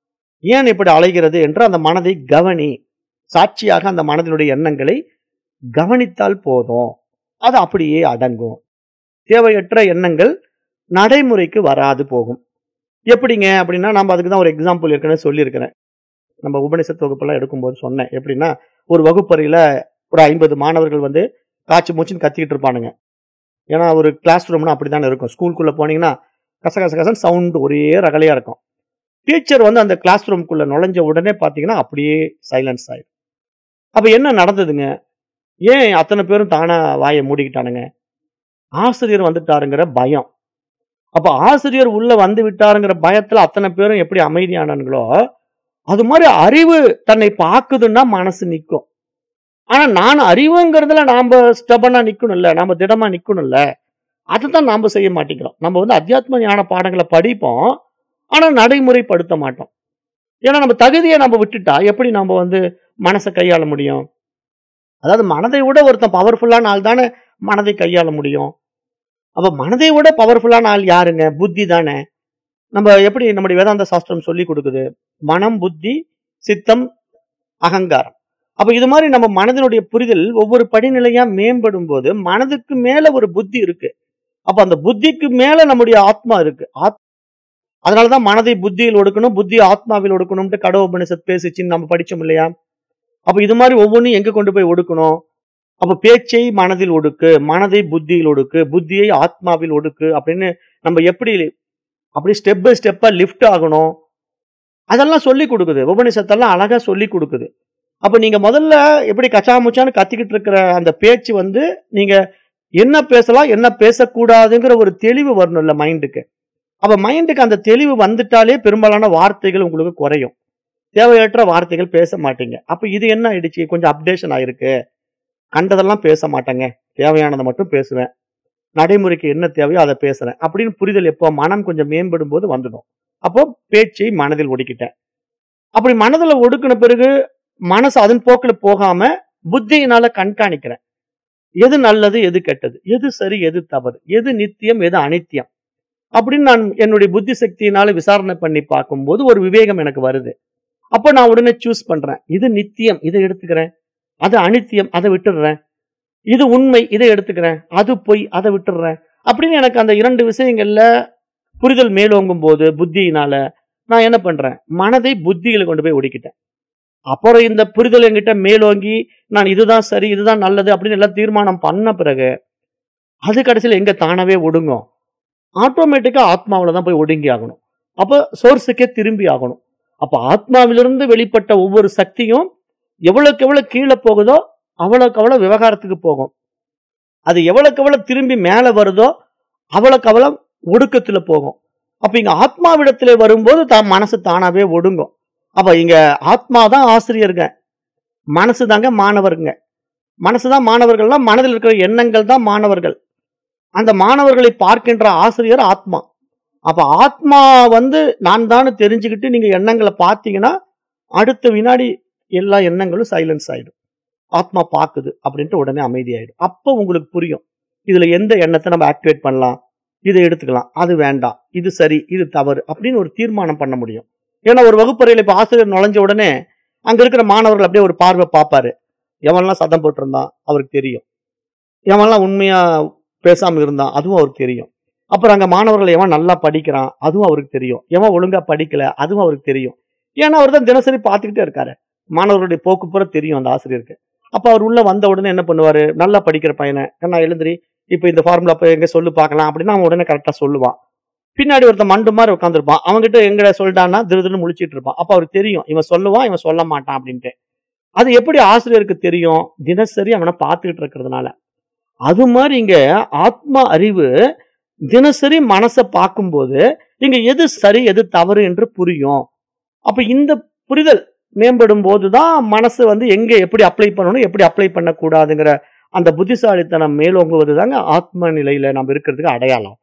ஏன் இப்படி அலைகிறது என்று அந்த மனதை கவனி சாட்சியாக அந்த மனதினுடைய எண்ணங்களை கவனித்தால் போதும் அது அப்படியே அடங்கும் தேவையற்ற எண்ணங்கள் நடைமுறைக்கு வராது போகும் எப்படிங்க அப்படின்னா நம்ம அதுக்கு தான் ஒரு எக்ஸாம்பிள் ஏற்கனவே சொல்லியிருக்கிறேன் நம்ம உபனிஷத் வகுப்பெல்லாம் எடுக்கும்போது சொன்னேன் எப்படின்னா ஒரு வகுப்பறையில ஒரு ஐம்பது மாணவர்கள் வந்து காய்ச்சி மூச்சுன்னு கத்திக்கிட்டு இருப்பானுங்க ஏன்னா ஒரு கிளாஸ் ரூம்னா அப்படித்தானே இருக்கும் ஸ்கூலுக்குள்ள போனீங்கன்னா கச கச கசன்னு சவுண்ட் ஒரே ரகலையா இருக்கும் டீச்சர் வந்து அந்த கிளாஸ் ரூம்குள்ள நுழைஞ்ச உடனே பார்த்தீங்கன்னா அப்படியே சைலன்ஸ் ஆயிடும் அப்ப என்ன நடந்ததுங்க ஏன் அத்தனை பேரும் தானா வாயை மூடிக்கிட்டானுங்க ஆசிரியர் வந்துட்டாருங்கிற பயம் அப்ப ஆசிரியர் உள்ள வந்து விட்டாருங்கிற பயத்துல அத்தனை பேரும் எப்படி அமைதியானானுங்களோ அது மாதிரி அறிவு தன்னை பாக்குதுன்னா மனசு நிக்கும் ஆனா நான் அறிவுங்கிறதுல நாம ஸ்டபனா நிக்கணும்ல நாம திடமா நிக்கணும்ல அதுதான் நாம செய்ய மாட்டேங்கிறோம் நம்ம வந்து அத்தியாத்ம ஞான பாடங்களை படிப்போம் ஆனா நடைமுறைப்படுத்த மாட்டோம் ஏன்னா நம்ம தகுதியை நம்ம விட்டுட்டா எப்படி நம்ம வந்து மனசை கையாள முடியும் அதாவது மனதை விட ஒருத்தன் பவர்ஃபுல்லான ஆள் தானே மனதை கையாள முடியும் அப்ப மனதை விட பவர்ஃபுல்லான ஆள் யாருங்க புத்தி தானே நம்ம எப்படி நம்முடைய வேதாந்த சாஸ்திரம் சொல்லி கொடுக்குது மனம் புத்தி சித்தம் அகங்காரம் அப்ப இது மாதிரி நம்ம மனதினுடைய புரிதல் ஒவ்வொரு படிநிலையா மேம்படும் போது மனதுக்கு மேல ஒரு புத்தி இருக்கு அப்ப அந்த புத்திக்கு மேல நம்முடைய ஆத்மா இருக்கு ஆத்- அதனாலதான் மனதை புத்தியில் ஒடுக்கணும் புத்தி ஆத்மாவில் ஒடுக்கணும்ட்டு கடவுள் உபனிஷத் பேசிச்சுன்னு நம்ம படிச்சோம் இல்லையா அப்ப இது மாதிரி ஒவ்வொன்றும் எங்க கொண்டு போய் ஒடுக்கணும் அப்ப பேச்சை மனதில் ஒடுக்கு மனதை புத்தியில் ஒடுக்கு புத்தியை ஆத்மாவில் ஒடுக்கு அப்படின்னு நம்ம எப்படி அப்படி ஸ்டெப் பை ஸ்டெப்பா லிஃப்ட் ஆகணும் அதெல்லாம் சொல்லி கொடுக்குது உபனிஷத்தெல்லாம் அழகா சொல்லி கொடுக்குது அப்ப நீங்க முதல்ல எப்படி கச்சாமுச்சான்னு கத்திக்கிட்டு இருக்கிற அந்த பேச்சு வந்து நீங்க என்ன பேசலாம் என்ன பேசக்கூடாதுங்கிற ஒரு தெளிவு வரணும்ல மைண்டுக்கு அப்ப மைண்டுக்கு அந்த தெளிவு வந்துட்டாலே பெரும்பாலான வார்த்தைகள் உங்களுக்கு குறையும் தேவையற்ற வார்த்தைகள் பேச மாட்டீங்க அப்ப இது என்ன ஆயிடுச்சு கொஞ்சம் அப்டேஷன் ஆயிருக்கு கண்டதெல்லாம் பேச மாட்டேங்க தேவையானதை மட்டும் பேசுவேன் நடைமுறைக்கு என்ன தேவையோ அதை பேசுறேன் அப்படின்னு புரிதல் எப்போ மனம் கொஞ்சம் மேம்படும் போது வந்துடும் அப்போ பேச்சை மனதில் ஒடுக்கிட்டேன் அப்படி மனதுல ஒடுக்கின பிறகு மனசு அதன் போக்கில் போகாம புத்தியினால கண்காணிக்கிறேன் எது நல்லது எது கெட்டது எது சரி எது தவறு எது நித்தியம் எது அனித்தியம் அப்படின்னு நான் என்னுடைய புத்தி சக்தியினால விசாரணை பண்ணி பார்க்கும்போது ஒரு விவேகம் எனக்கு வருது அப்போ நான் உடனே சூஸ் பண்றேன் இது நித்தியம் இதை எடுத்துக்கிறேன் அது அனித்தியம் அதை விட்டுடுறேன் இது உண்மை இதை எடுத்துக்கிறேன் அது பொய் அதை விட்டுடுறேன் அப்படின்னு எனக்கு அந்த இரண்டு விஷயங்கள்ல புரிதல் மேலோங்கும் போது புத்தியினால நான் என்ன பண்றேன் மனதை புத்தியில கொண்டு போய் ஒடுக்கிட்டேன் அப்புறம் இந்த புரிதல் என்கிட்ட மேலோங்கி நான் இதுதான் சரி இதுதான் நல்லது அப்படின்னு எல்லாம் தீர்மானம் பண்ண பிறகு அது கடைசியில் எங்க தானாவே ஒடுங்கும் ஆட்டோமேட்டிக்கா ஆத்மாவில தான் போய் ஒடுங்கி ஆகணும் அப்போ சோர்ஸுக்கே திரும்பி ஆகணும் அப்ப ஆத்மாவிலிருந்து வெளிப்பட்ட ஒவ்வொரு சக்தியும் எவ்வளவுக்கு எவ்வளவு கீழே போகுதோ அவ்வளவுக்கு அவ்வளவு விவகாரத்துக்கு போகும் அது எவ்வளவுக்கு எவ்வளவு திரும்பி மேல வருதோ அவ்வளவுக்கு அவ்வளவு ஒடுக்கத்துல போகும் அப்ப இங்க ஆத்மாவிடத்துல வரும்போது தான் மனசு தானாவே ஒடுங்கும் அப்ப இங்க ஆத்மா தான் ஆசிரியருங்க மனசு தாங்க மாணவருங்க மனசுதான் மாணவர்கள்னா மனதில் இருக்கிற எண்ணங்கள் தான் மாணவர்கள் அந்த மாணவர்களை பார்க்கின்ற ஆசிரியர் ஆத்மா அப்ப ஆத்மா வந்து நான் தான் தெரிஞ்சுக்கிட்டு நீங்க எண்ணங்களை பார்த்தீங்கன்னா அடுத்த வினாடி எல்லா எண்ணங்களும் சைலன்ஸ் ஆயிடும் ஆத்மா பாக்குது அப்படின்ட்டு உடனே அமைதியாயிடும் அப்போ உங்களுக்கு புரியும் இதுல எந்த எண்ணத்தை நம்ம ஆக்டிவேட் பண்ணலாம் இதை எடுத்துக்கலாம் அது வேண்டாம் இது சரி இது தவறு அப்படின்னு ஒரு தீர்மானம் பண்ண முடியும் ஏன்னா ஒரு வகுப்பறையில இப்ப ஆசிரியர் நுழைஞ்ச உடனே அங்க இருக்கிற மாணவர்கள் அப்படியே ஒரு பார்வை பார்ப்பாரு எவன்லாம் சத்தம் போட்டிருந்தான் அவருக்கு தெரியும் எவன்லாம் உண்மையா பேசாம இருந்தான் அதுவும் அவருக்கு தெரியும் அப்புறம் அங்க மாணவர்கள் எவன் நல்லா படிக்கிறான் அதுவும் அவருக்கு தெரியும் எவன் ஒழுங்கா படிக்கல அதுவும் அவருக்கு தெரியும் ஏன்னா அவர் தான் தினசரி பார்த்துக்கிட்டே இருக்காரு மாணவர்களுடைய போக்கு பூரா தெரியும் அந்த ஆசிரியருக்கு அப்ப அவர் உள்ள வந்த உடனே என்ன பண்ணுவாரு நல்லா படிக்கிற பையனை கண்ணா எழுந்திரி இப்ப இந்த ஃபார்முலா போய் எங்க சொல்லு பார்க்கலாம் அப்படின்னா அவன் உடனே கரெக்டா சொல்லுவான் பின்னாடி ஒருத்தன் மண்டு மாதிரி உட்காந்துருப்பான் அவன்கிட்ட எங்கட சொல்லிட்டான்னா திரு திருன்னு முழிச்சிட்டு இருப்பான் அப்ப அவருக்கு தெரியும் இவன் சொல்லுவான் இவன் சொல்ல மாட்டான் அப்படின்ட்டு அது எப்படி ஆசிரியருக்கு தெரியும் தினசரி அவனை பார்த்துக்கிட்டு இருக்கிறதுனால அது மாதிரி இங்க ஆத்மா அறிவு தினசரி மனசை பார்க்கும்போது இங்க எது சரி எது தவறு என்று புரியும் அப்ப இந்த புரிதல் மேம்படும் போதுதான் மனசு வந்து எங்க எப்படி அப்ளை பண்ணணும் எப்படி அப்ளை பண்ணக்கூடாதுங்கிற அந்த புத்திசாலித்தனம் மேலோங்குவது தாங்க ஆத்ம நிலையில நம்ம இருக்கிறதுக்கு அடையாளம்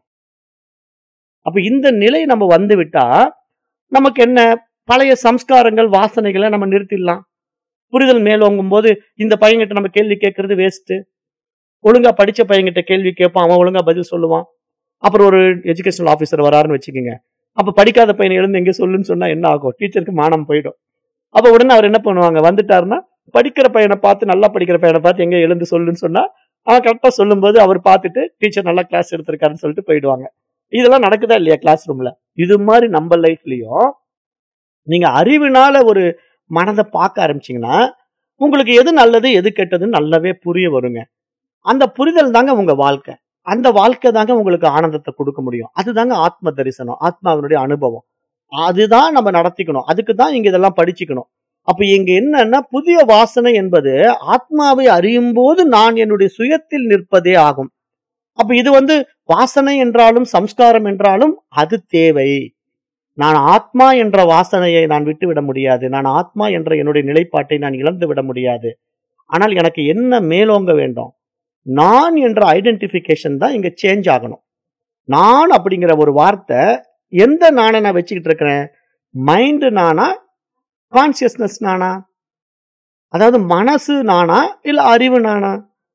அப்ப இந்த நிலை நம்ம வந்து விட்டா நமக்கு என்ன பழைய சம்ஸ்காரங்கள் வாசனைகளை நம்ம நிறுத்திடலாம் புரிதல் மேலோங்கும் போது இந்த பையன்கிட்ட நம்ம கேள்வி கேட்கறது வேஸ்ட் ஒழுங்கா படிச்ச பையன்கிட்ட கேள்வி கேட்பான் அவன் ஒழுங்கா பதில் சொல்லுவான் அப்புறம் ஒரு எஜுகேஷனல் ஆஃபீஸர் வராருன்னு வச்சுக்கோங்க அப்ப படிக்காத பையனை எழுந்து எங்க சொல்லுன்னு சொன்னா என்ன ஆகும் டீச்சருக்கு மானம் போயிடும் அப்ப உடனே அவர் என்ன பண்ணுவாங்க வந்துட்டாருன்னா படிக்கிற பையனை பார்த்து நல்லா படிக்கிற பையனை பார்த்து எங்க எழுந்து சொல்லுன்னு சொன்னா அவன் கரெக்டா சொல்லும்போது அவர் பார்த்துட்டு டீச்சர் நல்லா கிளாஸ் எடுத்திருக்காருன்னு சொல்லிட்டு போயிடுவாங்க இதெல்லாம் நடக்குதா இல்லையா கிளாஸ் ரூம்ல இது மாதிரி நம்ம லைஃப்லயும் நீங்க அறிவினால ஒரு மனதை பார்க்க ஆரம்பிச்சீங்கன்னா உங்களுக்கு எது நல்லது எது கெட்டதுன்னு நல்லாவே புரிய வருங்க அந்த புரிதல் தாங்க உங்க வாழ்க்கை அந்த வாழ்க்கை தாங்க உங்களுக்கு ஆனந்தத்தை கொடுக்க முடியும் அதுதாங்க ஆத்ம தரிசனம் ஆத்மாவினுடைய அனுபவம் அதுதான் நம்ம நடத்திக்கணும் அதுக்கு தான் இங்க இதெல்லாம் படிச்சுக்கணும் அப்ப இங்க என்னன்னா புதிய வாசனை என்பது ஆத்மாவை அறியும் போது நான் என்னுடைய சுயத்தில் நிற்பதே ஆகும் அப்ப இது வந்து வாசனை என்றாலும் சம்ஸ்காரம் என்றாலும் அது தேவை நான் ஆத்மா என்ற வாசனையை நான் விட்டுவிட முடியாது நான் ஆத்மா என்ற என்னுடைய நிலைப்பாட்டை நான் இழந்து விட முடியாது ஆனால் எனக்கு என்ன மேலோங்க வேண்டும் நான் என்ற ஐடென்டிபிகேஷன் தான் இங்க சேஞ்ச் ஆகணும் நான் அப்படிங்கிற ஒரு வார்த்தை எந்த நானை நான் வச்சுக்கிட்டு இருக்கிறேன் மைண்டு நானா கான்சியஸ்னஸ் நானா அதாவது மனசு நானா இல்ல அறிவு நானா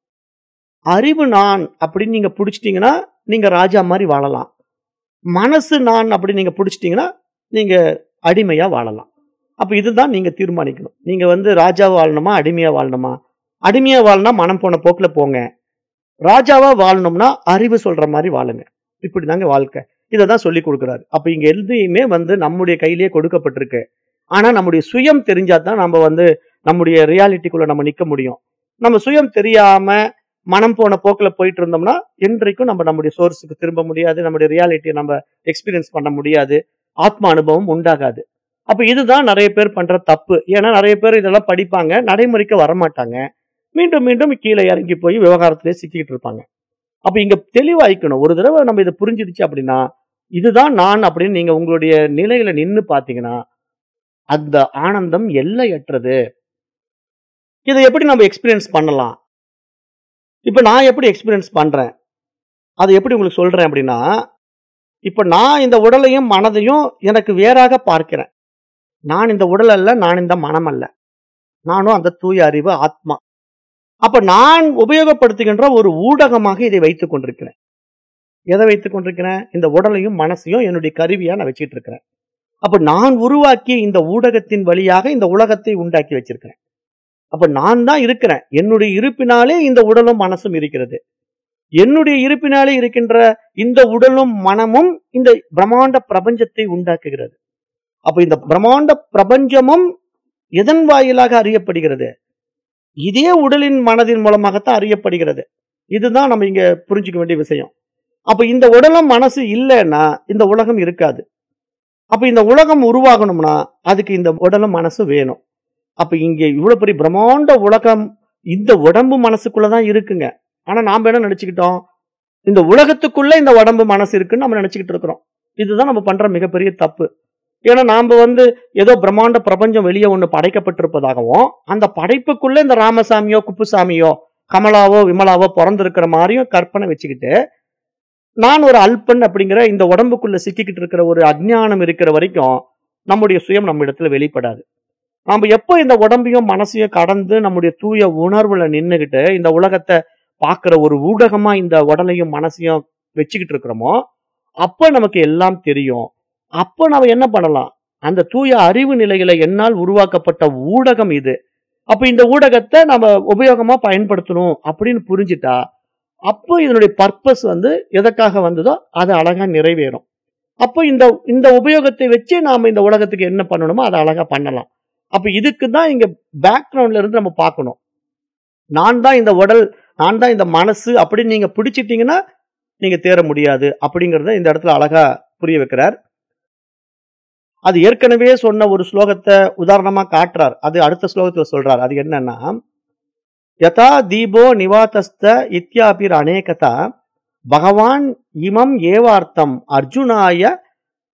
அறிவு நான் அப்படின்னு நீங்க பிடிச்சிட்டீங்கன்னா நீங்க ராஜா மாதிரி வாழலாம் மனசு நான் அப்படி நீங்க பிடிச்சிட்டீங்கன்னா நீங்க அடிமையா வாழலாம் அப்ப இதுதான் நீங்க தீர்மானிக்கணும் நீங்க வந்து ராஜாவா வாழணுமா அடிமையா வாழணுமா அடிமையா வாழனா மனம் போன போக்குல போங்க ராஜாவா வாழணும்னா அறிவு சொல்ற மாதிரி வாழுங்க இப்படிதாங்க வாழ்க்கை இதை தான் சொல்லி கொடுக்குறாரு அப்ப இங்க எதையுமே வந்து நம்முடைய கையிலேயே கொடுக்கப்பட்டிருக்கு ஆனா நம்முடைய சுயம் தெரிஞ்சாதான் நம்ம வந்து நம்முடைய ரியாலிட்டிக்குள்ள நம்ம நிக்க முடியும் நம்ம சுயம் தெரியாம மனம் போன போக்குல போயிட்டு இருந்தோம்னா என்றைக்கும் நம்ம நம்முடைய சோர்ஸுக்கு திரும்ப முடியாது நம்முடைய ரியாலிட்டியை நம்ம எக்ஸ்பீரியன்ஸ் பண்ண முடியாது ஆத்ம அனுபவம் உண்டாகாது அப்ப இதுதான் நிறைய பேர் பண்ற தப்பு ஏன்னா நிறைய பேர் இதெல்லாம் படிப்பாங்க நடைமுறைக்கு வரமாட்டாங்க மீண்டும் மீண்டும் கீழே இறங்கி போய் விவகாரத்திலே சிக்கிட்டு இருப்பாங்க அப்ப இங்க தெளிவாய்க்கணும் ஒரு தடவை நம்ம இதை புரிஞ்சிடுச்சு அப்படின்னா இதுதான் நான் அப்படின்னு நீங்க உங்களுடைய நிலையில நின்னு பாத்தீங்கன்னா அந்த ஆனந்தம் எல்லையற்றது இதை எப்படி நம்ம எக்ஸ்பீரியன்ஸ் பண்ணலாம் இப்ப நான் எப்படி எக்ஸ்பீரியன்ஸ் பண்றேன் அதை எப்படி உங்களுக்கு சொல்றேன் அப்படின்னா இப்ப நான் இந்த உடலையும் மனதையும் எனக்கு வேறாக பார்க்கிறேன் நான் இந்த உடல் அல்ல நான் இந்த மனம் அல்ல நானும் அந்த தூய அறிவு ஆத்மா அப்ப நான் உபயோகப்படுத்துகின்ற ஒரு ஊடகமாக இதை வைத்துக் கொண்டிருக்கிறேன் எதை வைத்துக் கொண்டிருக்கிறேன் இந்த உடலையும் மனசையும் என்னுடைய கருவியா நான் வச்சிட்டு இருக்கிறேன் அப்ப நான் உருவாக்கிய இந்த ஊடகத்தின் வழியாக இந்த உலகத்தை உண்டாக்கி வச்சிருக்கிறேன் அப்ப நான் தான் இருக்கிறேன் என்னுடைய இருப்பினாலே இந்த உடலும் மனசும் இருக்கிறது என்னுடைய இருப்பினாலே இருக்கின்ற இந்த உடலும் மனமும் இந்த பிரம்மாண்ட பிரபஞ்சத்தை உண்டாக்குகிறது அப்ப இந்த பிரம்மாண்ட பிரபஞ்சமும் எதன் வாயிலாக அறியப்படுகிறது இதே உடலின் மனதின் மூலமாகத்தான் அறியப்படுகிறது இதுதான் நம்ம இங்க புரிஞ்சுக்க வேண்டிய விஷயம் அப்ப இந்த உடலும் மனசு இல்லைன்னா இந்த உலகம் இருக்காது அப்ப இந்த உலகம் உருவாகணும்னா அதுக்கு இந்த உடலும் மனசு வேணும் அப்ப இங்க இவ்வளவு பெரிய பிரம்மாண்ட உலகம் இந்த உடம்பு மனசுக்குள்ளதான் இருக்குங்க ஆனா நாம என்ன நினைச்சுக்கிட்டோம் இந்த உலகத்துக்குள்ள இந்த உடம்பு மனசு இருக்குன்னு நம்ம நினைச்சுக்கிட்டு இருக்கிறோம் இதுதான் நம்ம பண்ற மிகப்பெரிய தப்பு ஏன்னா நாம வந்து ஏதோ பிரம்மாண்ட பிரபஞ்சம் வெளியே ஒண்ணு படைக்கப்பட்டிருப்பதாகவும் அந்த படைப்புக்குள்ள இந்த ராமசாமியோ குப்புசாமியோ கமலாவோ விமலாவோ பிறந்திருக்கிற மாதிரியும் கற்பனை வச்சுக்கிட்டு நான் ஒரு அல்பன் அப்படிங்கிற இந்த உடம்புக்குள்ள சிக்கிக்கிட்டு இருக்கிற ஒரு அஜ்ஞானம் இருக்கிற வரைக்கும் நம்முடைய சுயம் நம்ம இடத்துல வெளிப்படாது நாம எப்போ இந்த உடம்பையும் மனசையும் கடந்து நம்முடைய தூய உணர்வுல நின்னுகிட்டு இந்த உலகத்தை பார்க்கிற ஒரு ஊடகமா இந்த உடலையும் மனசையும் வச்சுக்கிட்டு இருக்கிறோமோ அப்ப நமக்கு எல்லாம் தெரியும் அப்ப நம்ம என்ன பண்ணலாம் அந்த தூய அறிவு நிலையில என்னால் உருவாக்கப்பட்ட ஊடகம் இது அப்ப இந்த ஊடகத்தை நம்ம உபயோகமா பயன்படுத்தணும் அப்படின்னு புரிஞ்சுட்டா அப்போ இதனுடைய பர்பஸ் வந்து எதற்காக வந்ததோ அது அழகா நிறைவேறும் அப்போ இந்த இந்த உபயோகத்தை வச்சு நாம இந்த உலகத்துக்கு என்ன பண்ணணுமோ அதை அழகா பண்ணலாம் அப்ப இதுக்கு தான் இங்க பேக்ரவுண்ட்ல இருந்து நம்ம பார்க்கணும் நான் தான் இந்த உடல் நான் தான் இந்த மனசு அப்படின்னு நீங்க பிடிச்சிட்டீங்கன்னா நீங்க தேர முடியாது அப்படிங்கறத இந்த இடத்துல அழகா புரிய வைக்கிறார் அது ஏற்கனவே சொன்ன ஒரு ஸ்லோகத்தை உதாரணமா காட்டுறார் அது அடுத்த ஸ்லோகத்துல சொல்றார் அது என்னன்னா யதா தீபோ நிவாதஸ்த இத்தியாபிர் அநேகதா பகவான் இமம் ஏவார்த்தம் அர்ஜுனாய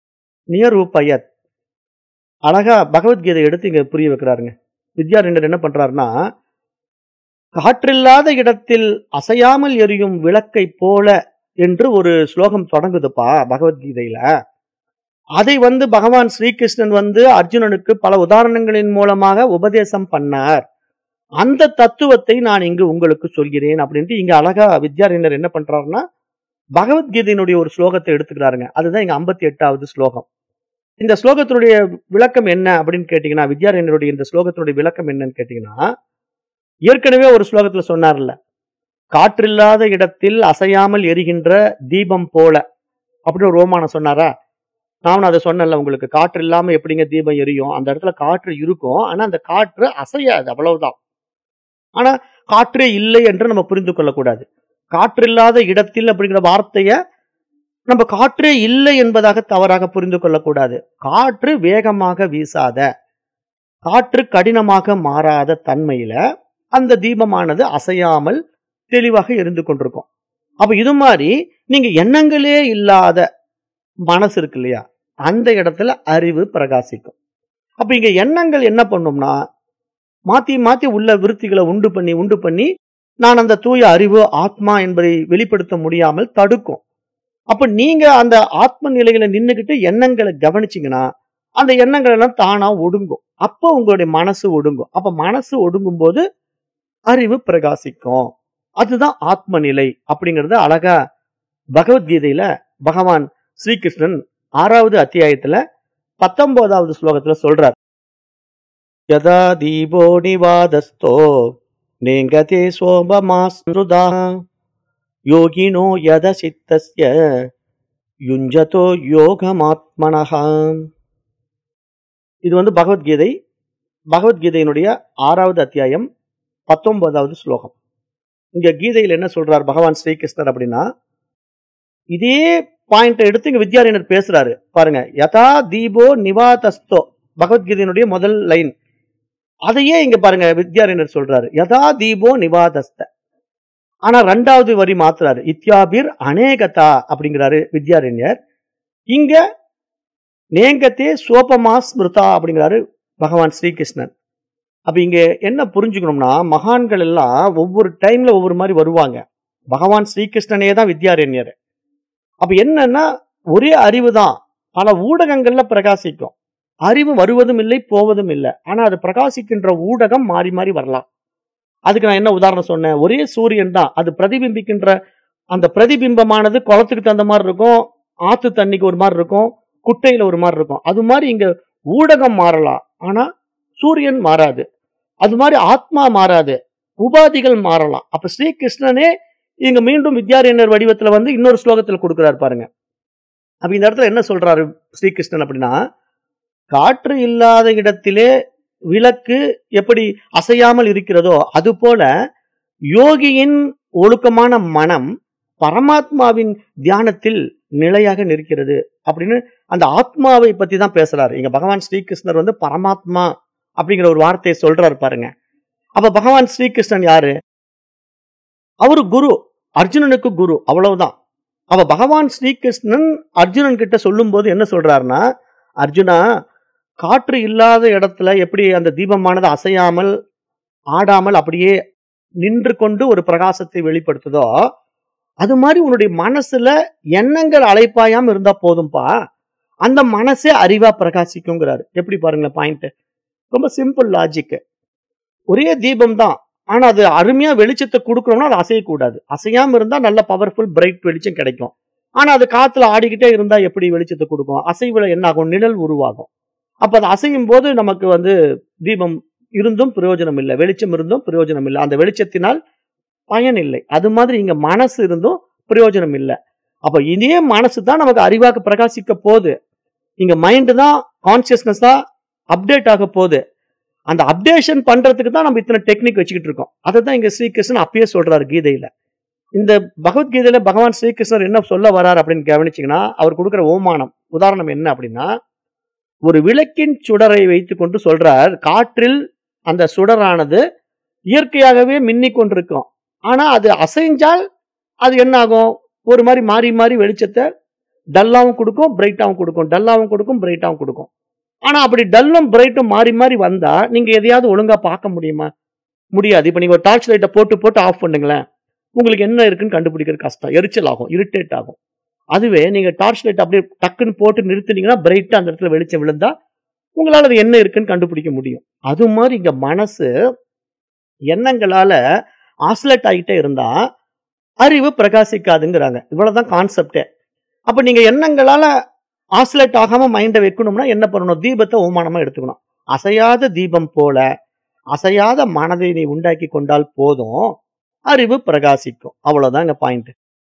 நியரூபயத் அழகா பகவத்கீதை எடுத்து இங்க புரிய வைக்கிறாருங்க வித்யாரண்யர் என்ன பண்றாருன்னா காற்றில்லாத இடத்தில் அசையாமல் எரியும் விளக்கை போல என்று ஒரு ஸ்லோகம் தொடங்குதுப்பா பகவத்கீதையில அதை வந்து பகவான் ஸ்ரீகிருஷ்ணன் வந்து அர்ஜுனனுக்கு பல உதாரணங்களின் மூலமாக உபதேசம் பண்ணார் அந்த தத்துவத்தை நான் இங்கு உங்களுக்கு சொல்கிறேன் அப்படின்ட்டு இங்க அழகா வித்யாரண்யர் என்ன பண்றாருன்னா பகவத்கீதையினுடைய ஒரு ஸ்லோகத்தை எடுத்துக்கிறாருங்க அதுதான் இங்க ஐம்பத்தி எட்டாவது ஸ்லோகம் இந்த ஸ்லோகத்தினுடைய விளக்கம் என்ன அப்படின்னு கேட்டீங்கன்னா வித்யாரண்யருடைய இந்த ஸ்லோகத்தினுடைய விளக்கம் என்னன்னு கேட்டீங்கன்னா ஏற்கனவே ஒரு ஸ்லோகத்துல சொன்னார்ல காற்றில்லாத இடத்தில் அசையாமல் எரிகின்ற தீபம் போல அப்படின்னு ஒரு ரோமானம் சொன்னாரா நான் அதை சொன்னேன்ல உங்களுக்கு காற்று இல்லாம எப்படிங்க தீபம் எரியும் அந்த இடத்துல காற்று இருக்கும் ஆனா அந்த காற்று அசையாது அவ்வளவுதான் ஆனா காற்றே இல்லை என்று நம்ம புரிந்து கொள்ளக்கூடாது காற்றில்லாத இடத்தில் அப்படிங்கிற வார்த்தைய நம்ம காற்றே இல்லை என்பதாக தவறாக புரிந்து கொள்ளக்கூடாது காற்று வேகமாக வீசாத காற்று கடினமாக மாறாத தன்மையில அந்த தீபமானது அசையாமல் தெளிவாக இருந்து கொண்டிருக்கும் அப்ப இது மாதிரி நீங்க எண்ணங்களே இல்லாத மனசு இருக்கு இல்லையா அந்த இடத்துல அறிவு பிரகாசிக்கும் அப்ப இங்க எண்ணங்கள் என்ன பண்ணும்னா மாத்தி மாத்தி உள்ள விருத்திகளை உண்டு பண்ணி உண்டு பண்ணி நான் அந்த தூய அறிவு ஆத்மா என்பதை வெளிப்படுத்த முடியாமல் தடுக்கும் அப்ப நீங்க அந்த ஆத்ம நிலையில நின்னுகிட்டு எண்ணங்களை கவனிச்சீங்கன்னா அந்த எண்ணங்கள் எல்லாம் தானா ஒடுங்கும் அப்போ உங்களுடைய மனசு ஒடுங்கும் அப்ப மனசு ஒடுங்கும் போது அறிவு பிரகாசிக்கும் அதுதான் ஆத்ம நிலை அப்படிங்கறது அழகா பகவத்கீதையில பகவான் ஸ்ரீகிருஷ்ணன் ஆறாவது அத்தியாயத்துல பத்தொன்பதாவது ஸ்லோகத்துல சொல்றார் யதா தீபோ நிவாதஸ்தோ நேங்கதே சோபமாஸ்ருதா யோகினோ யத சித்தஸ்ய யுஞ்சதோ யோகமாத்மனஹா இது வந்து பகவத்கீதை பகவத்கீதையினுடைய ஆறாவது அத்தியாயம் பத்தொன்பதாவது ஸ்லோகம் இங்க கீதையில் என்ன சொல்றார் பகவான் ஸ்ரீகிருஷ்ணர் அப்படின்னா இதே பாயிண்ட் எடுத்து இங்க வித்யாரண்யர் பேசுறாரு பாருங்க யதா தீபோ நிவாதஸ்தோ பகவத்கீதையினுடைய முதல் லைன் அதையே இங்க பாருங்க வித்யாரண்யர் சொல்றாரு யதா தீபோ நிவாதஸ்த ஆனா ரெண்டாவது வரி மாத்துறாரு இத்யாபிர் அநேகதா அப்படிங்கிறாரு வித்யாரண்யர் இங்க நேங்கத்தே சோபமா ஸ்மிருதா அப்படிங்கிறாரு பகவான் ஸ்ரீகிருஷ்ணன் அப்ப இங்க என்ன புரிஞ்சுக்கணும்னா மகான்கள் எல்லாம் ஒவ்வொரு டைம்ல ஒவ்வொரு மாதிரி வருவாங்க பகவான் ஸ்ரீகிருஷ்ணனே தான் வித்யாரண்யர் அப்ப என்னன்னா ஒரே அறிவு தான் பல ஊடகங்கள்ல பிரகாசிக்கும் அறிவு வருவதும் இல்லை போவதும் இல்லை ஆனா அது பிரகாசிக்கின்ற ஊடகம் மாறி மாறி வரலாம் அதுக்கு நான் என்ன உதாரணம் சொன்னேன் ஒரே சூரியன் தான் அது பிரதிபிம்பிக்கின்ற அந்த பிரதிபிம்பமானது குளத்துக்கு தகுந்த மாதிரி இருக்கும் ஆத்து தண்ணிக்கு ஒரு மாதிரி இருக்கும் குட்டையில ஒரு மாதிரி இருக்கும் அது மாதிரி இங்க ஊடகம் மாறலாம் ஆனா சூரியன் மாறாது அது மாதிரி ஆத்மா மாறாது உபாதிகள் மாறலாம் அப்ப ஸ்ரீகிருஷ்ணனே இங்க மீண்டும் வித்யாரண்யர் வடிவத்துல வந்து இன்னொரு ஸ்லோகத்துல கொடுக்கிறாரு பாருங்க அப்ப இந்த இடத்துல என்ன சொல்றாரு ஸ்ரீகிருஷ்ணன் அப்படின்னா காற்று இல்லாத இடத்திலே விளக்கு எப்படி அசையாமல் இருக்கிறதோ அது போல யோகியின் ஒழுக்கமான மனம் பரமாத்மாவின் தியானத்தில் நிலையாக நிற்கிறது அப்படின்னு அந்த ஆத்மாவை பத்தி தான் பேசுறாரு இங்க பகவான் ஸ்ரீகிருஷ்ணர் வந்து பரமாத்மா அப்படிங்கிற ஒரு வார்த்தையை சொல்றாரு பாருங்க அப்ப பகவான் ஸ்ரீகிருஷ்ணன் யாரு அவரு குரு அர்ஜுனனுக்கு குரு அவ்வளவுதான் அவ பகவான் ஸ்ரீகிருஷ்ணன் அர்ஜுனன் கிட்ட சொல்லும் போது என்ன சொல்றாருன்னா அர்ஜுனா காற்று இல்லாத இடத்துல எப்படி அந்த தீபமானது அசையாமல் ஆடாமல் அப்படியே நின்று கொண்டு ஒரு பிரகாசத்தை வெளிப்படுத்துதோ அது மாதிரி உன்னுடைய மனசுல எண்ணங்கள் அலைப்பாயாம இருந்தா போதும்பா அந்த மனசே அறிவா பிரகாசிக்குங்கிறாரு எப்படி பாருங்களேன் பாயிண்ட் ரொம்ப சிம்பிள் லாஜிக் ஒரே தீபம் தான் ஆனா அது அருமையா வெளிச்சத்தை கொடுக்கணும்னா அது அசையக்கூடாது அசையாம இருந்தா நல்ல பவர்ஃபுல் பிரைட் வெளிச்சம் கிடைக்கும் ஆனா அது காத்துல ஆடிக்கிட்டே இருந்தா எப்படி வெளிச்சத்தை கொடுக்கும் அசைவுல என்ன ஆகும் நிழல் உருவாகும் அப்ப அது அசையும் போது நமக்கு வந்து தீபம் இருந்தும் பிரயோஜனம் இல்லை வெளிச்சம் இருந்தும் பிரயோஜனம் இல்லை அந்த வெளிச்சத்தினால் பயன் இல்லை அது மாதிரி இங்க மனசு இருந்தும் பிரயோஜனம் இல்லை அப்ப இதே மனசு தான் நமக்கு அறிவாக பிரகாசிக்க போகுது இங்க மைண்ட் தான் கான்சியஸ்னஸ் தான் அப்டேட் ஆக போகுது அந்த அப்டேஷன் பண்றதுக்கு தான் நம்ம இத்தனை டெக்னிக் வச்சுக்கிட்டு இருக்கோம் அதை தான் இங்க ஸ்ரீகிருஷ்ணன் அப்பயே சொல்றாரு கீதையில இந்த பகவத்கீதையில பகவான் ஸ்ரீகிருஷ்ணர் என்ன சொல்ல வரார் அப்படின்னு கவனிச்சீங்கன்னா அவர் கொடுக்குற ஓமானம் உதாரணம் என்ன அப்படின்னா ஒரு விளக்கின் சுடரை வைத்துக்கொண்டு சொல்றார் காற்றில் அந்த சுடரானது இயற்கையாகவே மின்னிக் கொண்டிருக்கும் ஆனா அது அசைஞ்சால் அது என்ன ஆகும் ஒரு மாதிரி மாறி மாறி வெளிச்சத்தை டல்லாவும் கொடுக்கும் பிரைட்டாவும் கொடுக்கும் டல்லாவும் கொடுக்கும் பிரைட்டாவும் கொடுக்கும் ஆனா அப்படி டல்லும் பிரைட்டும் மாறி மாறி வந்தா நீங்க எதையாவது ஒழுங்கா பார்க்க முடியுமா முடியாது இப்ப நீங்க ஒரு டார்ச் லைட்டை போட்டு போட்டு ஆஃப் பண்ணுங்களேன் உங்களுக்கு என்ன இருக்குன்னு கண்டுபிடிக்கிறது கஷ்டம் எரிச்சல் ஆகும் இரிட்டேட் ஆகும் அதுவே நீங்க டார்ச் லைட் அப்படியே டக்குன்னு போட்டு நிறுத்தினீங்கன்னா பிரைட்டா அந்த இடத்துல வெளிச்சம் விழுந்தா உங்களால அது என்ன இருக்குன்னு கண்டுபிடிக்க முடியும் அது மாதிரி இங்க மனசு எண்ணங்களால ஆஸ்லெட் ஆகிட்டே இருந்தா அறிவு பிரகாசிக்காதுங்கிறாங்க இவ்வளவுதான் கான்செப்டே அப்ப நீங்க எண்ணங்களால ஆஸ்லெட் ஆகாம மைண்டை வைக்கணும்னா என்ன பண்ணணும் தீபத்தை ஓமானமா எடுத்துக்கணும் அசையாத தீபம் போல அசையாத மனதை நீ உண்டாக்கி கொண்டால் போதும் அறிவு பிரகாசிக்கும் அவ்வளவுதான் இங்க பாயிண்ட்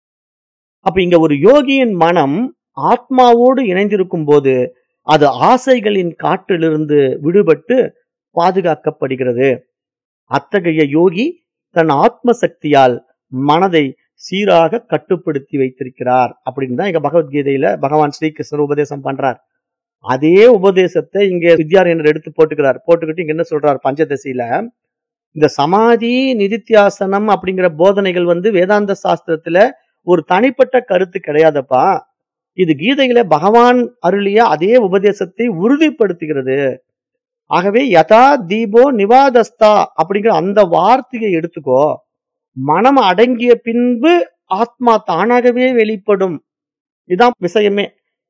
அப்ப இங்க ஒரு யோகியின் மனம் ஆத்மாவோடு இணைந்திருக்கும் போது அது ஆசைகளின் காற்றிலிருந்து விடுபட்டு பாதுகாக்கப்படுகிறது அத்தகைய யோகி தன் ஆத்ம சக்தியால் மனதை சீராக கட்டுப்படுத்தி வைத்திருக்கிறார் அப்படின்னு தான் இங்க பகவத்கீதையில பகவான் ஸ்ரீகிருஷ்ணர் உபதேசம் பண்றார் அதே உபதேசத்தை இங்க வித்யாரண்யர் எடுத்து போட்டுக்கிறார் போட்டுக்கிட்டு இங்க என்ன சொல்றார் பஞ்சதசியில இந்த சமாதி நிதித்தியாசனம் அப்படிங்கிற போதனைகள் வந்து வேதாந்த சாஸ்திரத்துல ஒரு தனிப்பட்ட கருத்து கிடையாதப்பா இது கீதையில பகவான் அருளிய அதே உபதேசத்தை உறுதிப்படுத்துகிறது ஆகவே யதா தீபோ நிவாதஸ்தா அப்படிங்கிற அந்த வார்த்தையை எடுத்துக்கோ மனம் அடங்கிய பின்பு ஆத்மா தானாகவே வெளிப்படும் இதான் விஷயமே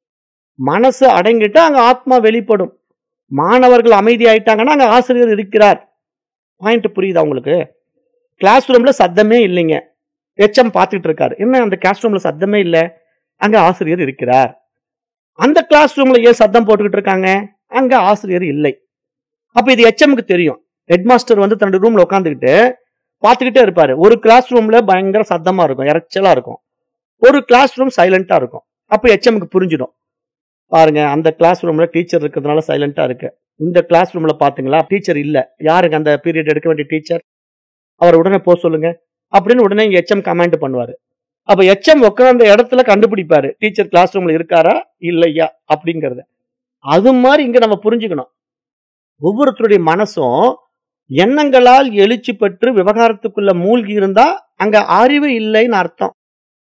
மனசு அடங்கிட்டா அங்க ஆத்மா வெளிப்படும் மாணவர்கள் அமைதி ஆயிட்டாங்கன்னா அங்க ஆசிரியர் இருக்கிறார் பாயிண்ட் புரியுதா உங்களுக்கு கிளாஸ் ரூம்ல சத்தமே இல்லைங்க எச்எம் பார்த்துட்டு இருக்காரு என்ன அந்த கிளாஸ் ரூம்ல சத்தமே இல்லை அங்க ஆசிரியர் இருக்கிறார் அந்த கிளாஸ் ரூம்ல ஏன் சத்தம் போட்டுக்கிட்டு இருக்காங்க அங்க ஆசிரியர் இல்லை அப்ப இது எச்எம்க்கு தெரியும் ஹெட் மாஸ்டர் வந்து தன்னோட ரூம்ல உட்காந்துக்கிட்டு பார்த்துக்கிட்டே இருப்பாரு ஒரு கிளாஸ் ரூம்ல பயங்கர சத்தமா இருக்கும் இறைச்சலா இருக்கும் ஒரு கிளாஸ் ரூம் சைலண்டா இருக்கும் அப்ப எச்எம்க்கு புரிஞ்சிடும் பாருங்க அந்த கிளாஸ் ரூம்ல டீச்சர் இருக்கிறதுனால சைலண்டா இருக்கு இந்த கிளாஸ் ரூம்ல பாத்தீங்களா டீச்சர் இல்ல யாருங்க அந்த பீரியட் எடுக்க வேண்டிய டீச்சர் அவர் உடனே போக சொல்லுங்க அப்படின்னு உடனே இங்க எச்எம் கமாண்ட் பண்ணுவாரு அப்ப எச்எம் உட்கார்ந்த இடத்துல கண்டுபிடிப்பாரு டீச்சர் கிளாஸ் ரூம்ல இருக்காரா இல்லையா அப்படிங்கறத அது மாதிரி இங்க நம்ம புரிஞ்சுக்கணும் ஒவ்வொருத்தருடைய மனசும் எண்ணங்களால் எழுச்சி பெற்று விவகாரத்துக்குள்ள மூழ்கி இருந்தா அங்க அறிவு இல்லைன்னு அர்த்தம்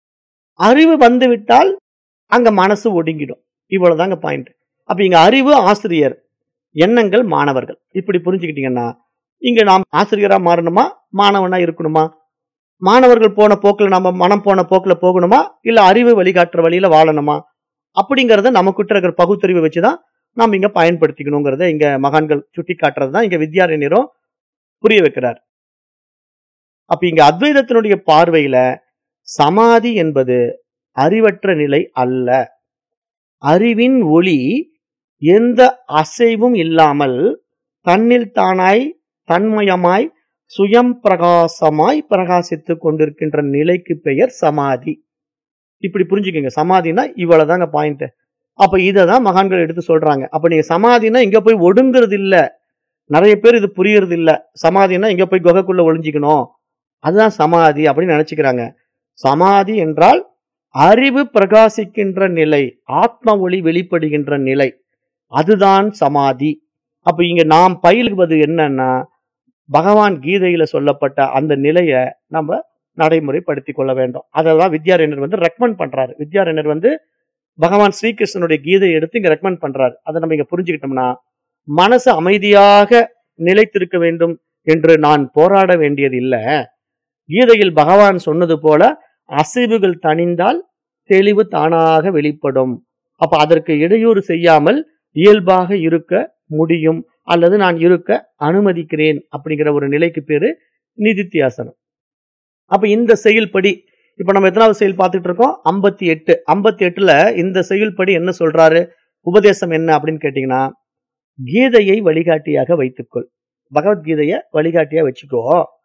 அறிவு வந்து விட்டால் அங்க மனசு ஒடுங்கிடும் இவ்வளவுதாங்க பாயிண்ட் அப்ப இங்க அறிவு ஆசிரியர் எண்ணங்கள் மாணவர்கள் இப்படி புரிஞ்சுக்கிட்டீங்கன்னா இங்க நாம் ஆசிரியரா மாறணுமா மாணவனா இருக்கணுமா மாணவர்கள் போன போக்குல நம்ம மனம் போன போக்குல போகணுமா இல்ல அறிவு வழிகாட்டுற வழியில வாழணுமா அப்படிங்கறத நமக்கிட்ட இருக்கிற பகுத்தறிவை வச்சுதான் நாம் இங்க பயன்படுத்திக்கணுங்கிறத இங்க மகான்கள் சுட்டி காட்டுறது தான் இங்க வித்யாரண்யரும் புரிய வைக்கிறார் அப்ப இங்க அத்வைதத்தினுடைய பார்வையில சமாதி என்பது அறிவற்ற நிலை அல்ல அறிவின் ஒளி எந்த அசைவும் இல்லாமல் தன்னில் தானாய் தன்மயமாய் சுயம் பிரகாசமாய் பிரகாசித்துக் கொண்டிருக்கின்ற நிலைக்கு பெயர் சமாதி இப்படி புரிஞ்சுக்கங்க சமாதினா இவ்வளவுதாங்க பாயிண்ட் அப்ப இதை தான் மகான்கள் எடுத்து சொல்றாங்க அப்ப நீங்க சமாதினா இங்க போய் ஒடுங்குறது இல்ல நிறைய பேர் இது புரியறது இல்ல சமாதினா இங்க போய் குகைக்குள்ள ஒளிஞ்சிக்கணும் அதுதான் சமாதி அப்படின்னு நினைச்சுக்கிறாங்க சமாதி என்றால் அறிவு பிரகாசிக்கின்ற நிலை ஆத்ம ஒளி வெளிப்படுகின்ற நிலை அதுதான் சமாதி அப்ப இங்க நாம் பயிலுவது என்னன்னா பகவான் கீதையில சொல்லப்பட்ட அந்த நிலைய நம்ம நடைமுறைப்படுத்திக் கொள்ள வேண்டும் அதை தான் வித்யாரண்யர் வந்து ரெக்கமெண்ட் பண்றாரு வித்யாரண்யர் வந்து பகவான் ஸ்ரீகிருஷ்ணனுடைய கீதையை எடுத்து இங்க ரெக்கமெண்ட் பண்றாரு அதை நம்ம இங்க புரிஞ்சுக்கிட்டோம்னா மனசு அமைதியாக நிலைத்திருக்க வேண்டும் என்று நான் போராட வேண்டியது இல்ல கீதையில் பகவான் சொன்னது போல அசைவுகள் தணிந்தால் தெளிவு தானாக வெளிப்படும் அப்ப அதற்கு இடையூறு செய்யாமல் இயல்பாக இருக்க முடியும் அல்லது நான் இருக்க அனுமதிக்கிறேன் அப்படிங்கிற ஒரு நிலைக்கு பேரு நிதித்தியாசனம் அப்ப இந்த செயல்படி இப்ப நம்ம எத்தனாவது செயல் பார்த்துட்டு இருக்கோம் ஐம்பத்தி எட்டு ஐம்பத்தி எட்டுல இந்த செயல்படி என்ன சொல்றாரு உபதேசம் என்ன அப்படின்னு கேட்டீங்கன்னா கீதையை வழிகாட்டியாக வைத்துக்கொள் பகவத்கீதைய வழிகாட்டியா வச்சுக்கோ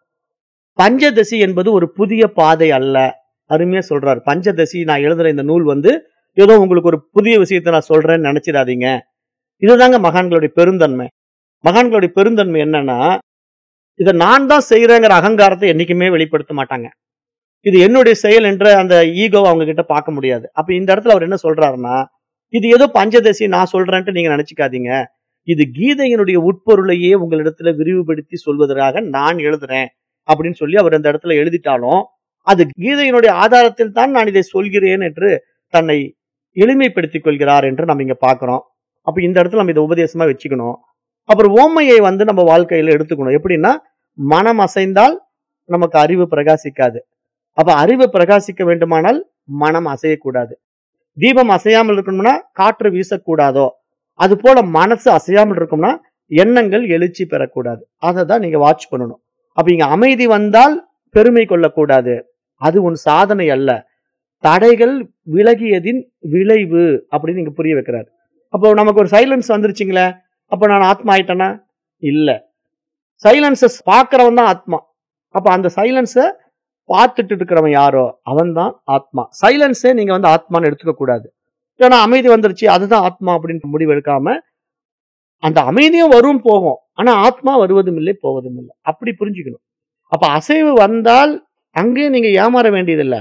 பஞ்சதசி என்பது ஒரு புதிய பாதை அல்ல அருமையா சொல்றாரு பஞ்சதசி நான் எழுதுற இந்த நூல் வந்து ஏதோ உங்களுக்கு ஒரு புதிய விஷயத்தை நான் சொல்றேன்னு நினைச்சிடாதீங்க இதுதாங்க மகான்களுடைய பெருந்தன்மை மகான்களுடைய பெருந்தன்மை என்னன்னா இதை நான் தான் செய்யறேங்கிற அகங்காரத்தை என்னைக்குமே வெளிப்படுத்த மாட்டாங்க இது என்னுடைய செயல் என்ற அந்த ஈகோவை அவங்க கிட்ட பார்க்க முடியாது அப்ப இந்த இடத்துல அவர் என்ன சொல்றாருன்னா இது ஏதோ பஞ்சதசி நான் சொல்றேன்ட்டு நீங்க நினைச்சுக்காதீங்க இது கீதையினுடைய உட்பொருளையே உங்களிடத்துல விரிவுபடுத்தி சொல்வதற்காக நான் எழுதுறேன் அப்படின்னு சொல்லி அவர் அந்த இடத்துல எழுதிட்டாலும் அது கீதையினுடைய ஆதாரத்தில் தான் நான் இதை சொல்கிறேன் என்று தன்னை எளிமைப்படுத்திக் கொள்கிறார் என்று நம்ம இங்க பார்க்கிறோம் அப்ப இந்த இடத்துல நம்ம இதை உபதேசமா வச்சுக்கணும் அப்புறம் ஓமையை வந்து நம்ம வாழ்க்கையில எடுத்துக்கணும் எப்படின்னா மனம் அசைந்தால் நமக்கு அறிவு பிரகாசிக்காது அப்ப அறிவு பிரகாசிக்க வேண்டுமானால் மனம் அசையக்கூடாது தீபம் அசையாமல் இருக்கணும்னா காற்று வீசக்கூடாதோ அது போல மனசு அசையாமல் இருக்கும்னா எண்ணங்கள் எழுச்சி பெறக்கூடாது அதை தான் நீங்க வாட்ச் பண்ணணும் அப்ப இங்க அமைதி வந்தால் பெருமை கொள்ளக்கூடாது அது உன் சாதனை அல்ல தடைகள் விலகியதின் விளைவு அப்படின்னு நீங்க புரிய வைக்கிறாரு அப்போ நமக்கு ஒரு சைலன்ஸ் வந்துருச்சுங்களே அப்ப நான் ஆத்மா ஆயிட்டேனா இல்ல சைலன்சஸ் பார்க்கறவன் தான் ஆத்மா அப்ப அந்த சைலன்ஸை பார்த்துட்டு இருக்கிறவன் யாரோ அவன் தான் ஆத்மா சைலன்ஸே நீங்க வந்து ஆத்மான்னு எடுத்துக்க கூடாது ஏன்னா அமைதி வந்துருச்சு அதுதான் ஆத்மா அப்படின்னு முடிவு எடுக்காம அந்த அமைதியும் வரும் போகும் ஆனா ஆத்மா வருவதும் இல்லை போவதும் இல்லை அப்படி புரிஞ்சுக்கணும் அப்ப அசைவு வந்தால் அங்கேயும் நீங்க ஏமாற வேண்டியதில்லை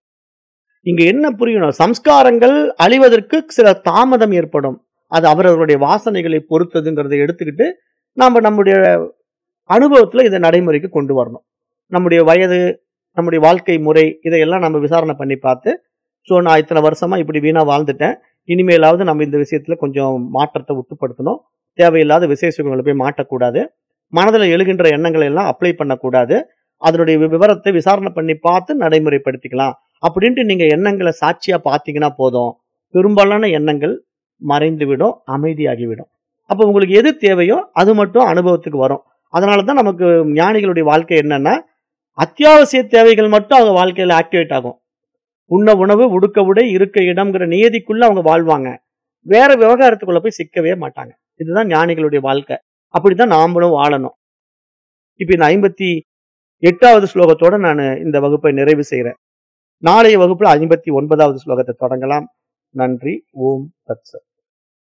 இங்க என்ன புரியணும் சம்ஸ்காரங்கள் அழிவதற்கு சில தாமதம் ஏற்படும் அது அவரவருடைய வாசனைகளை பொறுத்ததுங்கிறதை எடுத்துக்கிட்டு நாம நம்முடைய அனுபவத்துல இதை நடைமுறைக்கு கொண்டு வரணும் நம்முடைய வயது நம்முடைய வாழ்க்கை முறை இதையெல்லாம் நம்ம விசாரணை பண்ணி பார்த்து ஸோ நான் இத்தனை வருஷமா இப்படி வீணா வாழ்ந்துட்டேன் இனிமேலாவது நம்ம இந்த விஷயத்துல கொஞ்சம் மாற்றத்தை உட்படுத்தணும் தேவையில்லாத விசேஷ சுகங்களை போய் மாட்டக்கூடாது மனதில் எழுகின்ற எண்ணங்களை எல்லாம் அப்ளை பண்ணக்கூடாது அதனுடைய வி- விவரத்தை விசாரணை பண்ணி பார்த்து நடைமுறைப்படுத்திக்கலாம் அப்படின்ட்டு நீங்க எண்ணங்களை சாட்சியா பார்த்தீங்கன்னா போதும் பெரும்பாலான எண்ணங்கள் மறைந்து விடும் அமைதியாகிவிடும் அப்போ உங்களுக்கு எது தேவையோ அது மட்டும் அனுபவத்துக்கு வரும் அதனால தான் நமக்கு ஞானிகளுடைய வாழ்க்கை என்னன்னா அத்தியாவசிய தேவைகள் மட்டும் அவங்க வாழ்க்கையில ஆக்டிவேட் ஆகும் உண்ண உணவு உடுக்க உடை இருக்க இடம்ங்கிற நியதிக்குள்ள அவங்க வாழ்வாங்க வேற விவகாரத்துக்குள்ள போய் சிக்கவே மாட்டாங்க இதுதான் ஞானிகளுடைய வாழ்க்கை அப்படிதான் நாமளும் வாழணும் இப்ப இந்த ஐம்பத்தி எட்டாவது ஸ்லோகத்தோட நான் இந்த வகுப்பை நிறைவு செய்கிறேன் நாளைய வகுப்புல ஐம்பத்தி ஒன்பதாவது ஸ்லோகத்தை தொடங்கலாம் நன்றி ஓம் தத்சத்